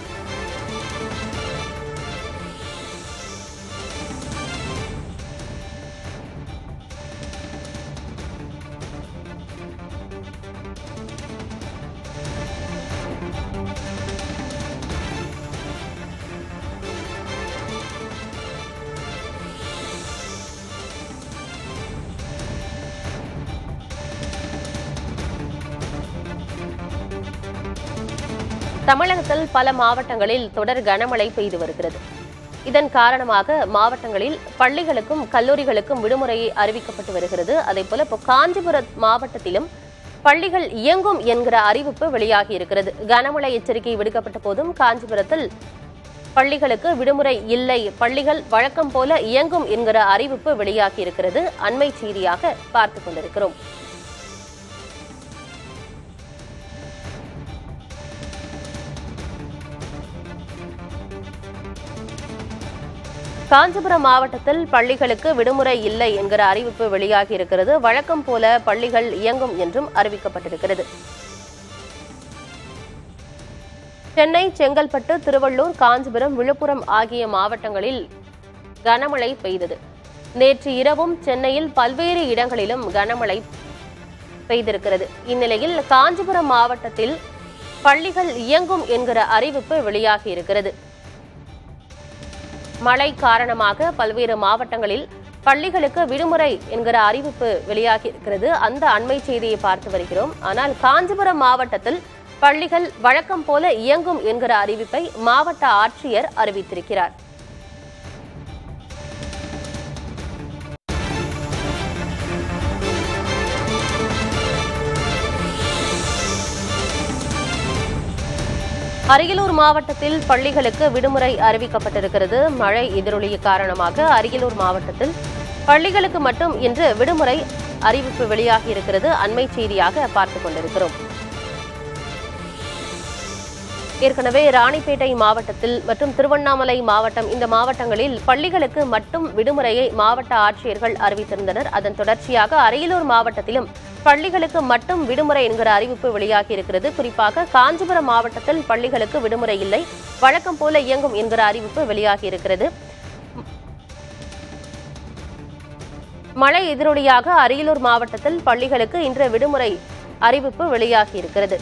தமிழகத்தில் பல மாவட்டங்களில் தொடர் கனமழை பெய்து வருகிறது இதன் காரணமாக மாவட்டங்களில் பள்ளிகளுக்கும் கல்லூரிகளுக்கும் விடுமுறையை அறிவிக்கப்பட்டு வருகிறது அதேபோல இப்போ காஞ்சிபுரம் மாவட்டத்திலும் பள்ளிகள் இயங்கும் என்கிற அறிவிப்பு வெளியாகி இருக்கிறது கனமழை எச்சரிக்கை விடுக்கப்பட்ட போதும் காஞ்சிபுரத்தில் பள்ளிகளுக்கு விடுமுறை இல்லை பள்ளிகள் வழக்கம் போல இயங்கும் என்கிற அறிவிப்பு வெளியாகி இருக்கிறது அண்மை செய்தியாக பார்த்துக் கொண்டிருக்கிறோம் காஞ்சிபுரம் மாவட்டத்தில் பள்ளிகளுக்கு விடுமுறை இல்லை என்கிற அறிவிப்பு வெளியாகி இருக்கிறது வழக்கம் போல பள்ளிகள் இயங்கும் என்றும் அறிவிக்கப்பட்டிருக்கிறது சென்னை செங்கல்பட்டு திருவள்ளூர் காஞ்சிபுரம் விழுப்புரம் ஆகிய மாவட்டங்களில் கனமழை பெய்தது நேற்று இரவும் சென்னையில் பல்வேறு இடங்களிலும் கனமழை பெய்திருக்கிறது இந்நிலையில் காஞ்சிபுரம் மாவட்டத்தில் பள்ளிகள் இயங்கும் என்கிற அறிவிப்பு வெளியாகி இருக்கிறது மழை காரணமாக பல்வேறு மாவட்டங்களில் பள்ளிகளுக்கு விடுமுறை என்கிற அறிவிப்பு வெளியாகி இருக்கிறது அந்த அண்மை செய்தியை பார்த்து வருகிறோம் ஆனால் காஞ்சிபுரம் மாவட்டத்தில் பள்ளிகள் வழக்கம் போல இயங்கும் என்கிற அறிவிப்பை மாவட்ட ஆட்சியர் அறிவித்திருக்கிறார் அரியலூர் மாவட்டத்தில் பள்ளிகளுக்கு விடுமுறை அறிவிக்கப்பட்டிருக்கிறது மழை எதிரொலிய காரணமாக அரியலூர் மாவட்டத்தில் பள்ளிகளுக்கு மட்டும் இன்று விடுமுறை அறிவிப்பு வெளியாகி இருக்கிறது அண்மை செய்தியாக பார்த்துக் கொண்டிருக்கிறோம் ஏற்கனவே ராணிப்பேட்டை மாவட்டத்தில் மற்றும் திருவண்ணாமலை மாவட்டம் இந்த மாவட்டங்களில் பள்ளிகளுக்கு மட்டும் விடுமுறையை மாவட்ட ஆட்சியர்கள் அறிவித்திருந்தனர் அதன் தொடர்ச்சியாக அரியலூர் மாவட்டத்திலும் பள்ளிகளுக்கு மட்டும் விடுமுறை என்கிற அறிவிப்பு வெளியாகி இருக்கிறது குறிப்பாக காஞ்சிபுரம் மாவட்டத்தில் பள்ளிகளுக்கு விடுமுறை இல்லை வழக்கம் போல இயங்கும் என்கிற அறிவிப்பு வெளியாகி இருக்கிறது மழை எதிரொலியாக அரியலூர் மாவட்டத்தில் பள்ளிகளுக்கு இன்று விடுமுறை அறிவிப்பு வெளியாகி இருக்கிறது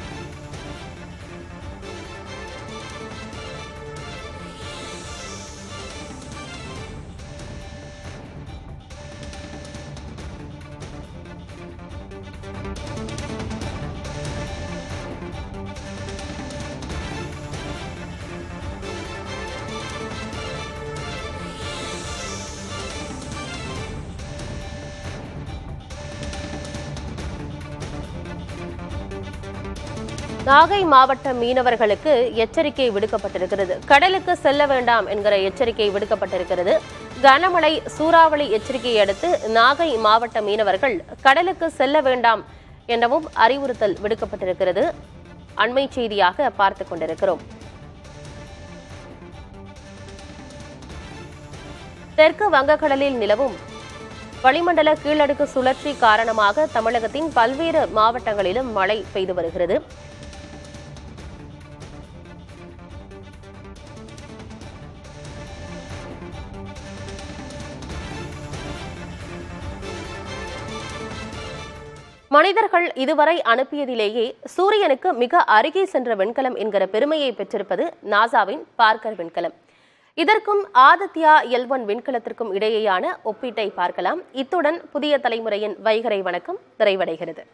நாகை மாவட்ட மீனவர்களுக்கு எச்சரிக்கை விடுக்கப்பட்டிருக்கிறது கடலுக்கு செல்ல வேண்டாம் என்கிற எச்சரிக்கை விடுக்கப்பட்டிருக்கிறது கனமழை சூறாவளி எச்சரிக்கையை அடுத்து நாகை மாவட்ட மீனவர்கள் கடலுக்கு செல்ல வேண்டாம் எனவும் அறிவுறுத்தல் விடுக்கப்பட்டிருக்கிறது அண்மை செய்தியாக பார்த்துக் கொண்டிருக்கிறோம் தெற்கு வங்கக்கடலில் நிலவும் வளிமண்டல கீழடுக்கு சுழற்சி காரணமாக தமிழகத்தின் பல்வேறு மாவட்டங்களிலும் மழை பெய்து வருகிறது மனிதர்கள் இதுவரை அனுப்பியதிலேயே சூரியனுக்கு மிக அருகே சென்ற விண்கலம் என்கிற பெருமையை பெற்றிருப்பது நாசாவின் பார்க்கர் விண்கலம் இதற்கும் ஆதித்யா எல் ஒன் விண்கலத்திற்கும் இடையேயான ஒப்பீட்டை பார்க்கலாம் இத்துடன் புதிய தலைமுறையின் வைகரை வணக்கம் நிறைவடைகிறது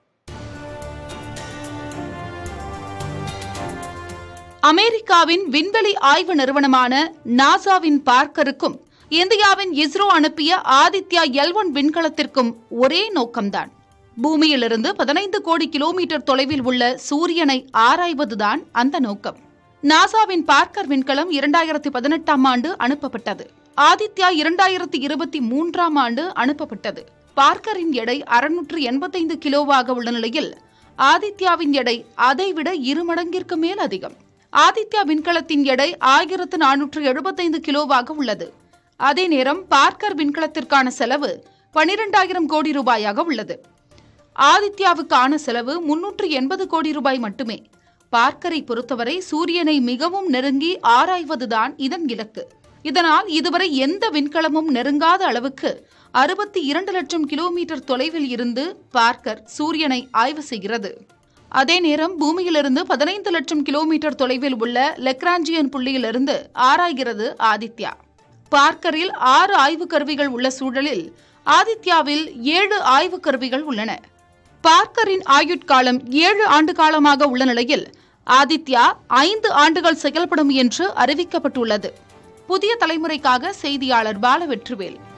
அமெரிக்காவின் விண்வெளி ஆய்வு நிறுவனமான நாசாவின் பார்க்கருக்கும் இந்தியாவின் இஸ்ரோ அனுப்பிய ஆதித்யா எல் ஒன் விண்கலத்திற்கும் ஒரே நோக்கம்தான் பூமியிலிருந்து பதினைந்து கோடி கிலோமீட்டர் தொலைவில் உள்ள சூரியனை ஆராய்வதுதான் அந்த நோக்கம் நாசாவின் பார்க்கர் விண்கலம் இரண்டாயிரத்தி பதினெட்டாம் ஆண்டு அனுப்பப்பட்டது ஆதித்யா இரண்டாயிரத்தி இருபத்தி மூன்றாம் ஆண்டு அனுப்பப்பட்டது பார்க்கரின் எடை அறுநூற்று எண்பத்தைந்து கிலோவாக உள்ள நிலையில் ஆதித்யாவின் எடை அதைவிட இரு மடங்கிற்கு மேல் அதிகம் ஆதித்யா விண்கலத்தின் எடை ஆயிரத்து நானூற்று எழுபத்தைந்து கிலோவாக உள்ளது அதே நேரம் பார்க்கர் விண்கலத்திற்கான செலவு பனிரெண்டாயிரம் கோடி ரூபாயாக உள்ளது ஆதித்யாவுக்கான செலவு முன்னூற்று எண்பது கோடி ரூபாய் மட்டுமே பார்க்கரை பொறுத்தவரை சூரியனை மிகவும் நெருங்கி ஆராய்வதுதான் இதன் இலக்கு இதனால் இதுவரை எந்த விண்கலமும் நெருங்காத அளவுக்கு அறுபத்தி இரண்டு லட்சம் கிலோமீட்டர் தொலைவில் இருந்து பார்க்கர் சூரியனை ஆய்வு செய்கிறது அதே நேரம் பூமியிலிருந்து பதினைந்து லட்சம் கிலோமீட்டர் தொலைவில் உள்ள லெக்ராஞ்சியன் புள்ளியிலிருந்து ஆராய்கிறது ஆதித்யா பார்க்கரில் ஆறு ஆய்வு கருவிகள் உள்ள சூழலில் ஆதித்யாவில் ஏழு ஆய்வு கருவிகள் உள்ளன பார்க்கரின் ஆயுட்காலம் ஏழு ஆண்டு காலமாக உள்ள நிலையில் ஆதித்யா ஐந்து ஆண்டுகள் செயல்படும் என்று அறிவிக்கப்பட்டுள்ளது புதிய தலைமுறைக்காக செய்தியாளர் பாலவெற்றுவேல்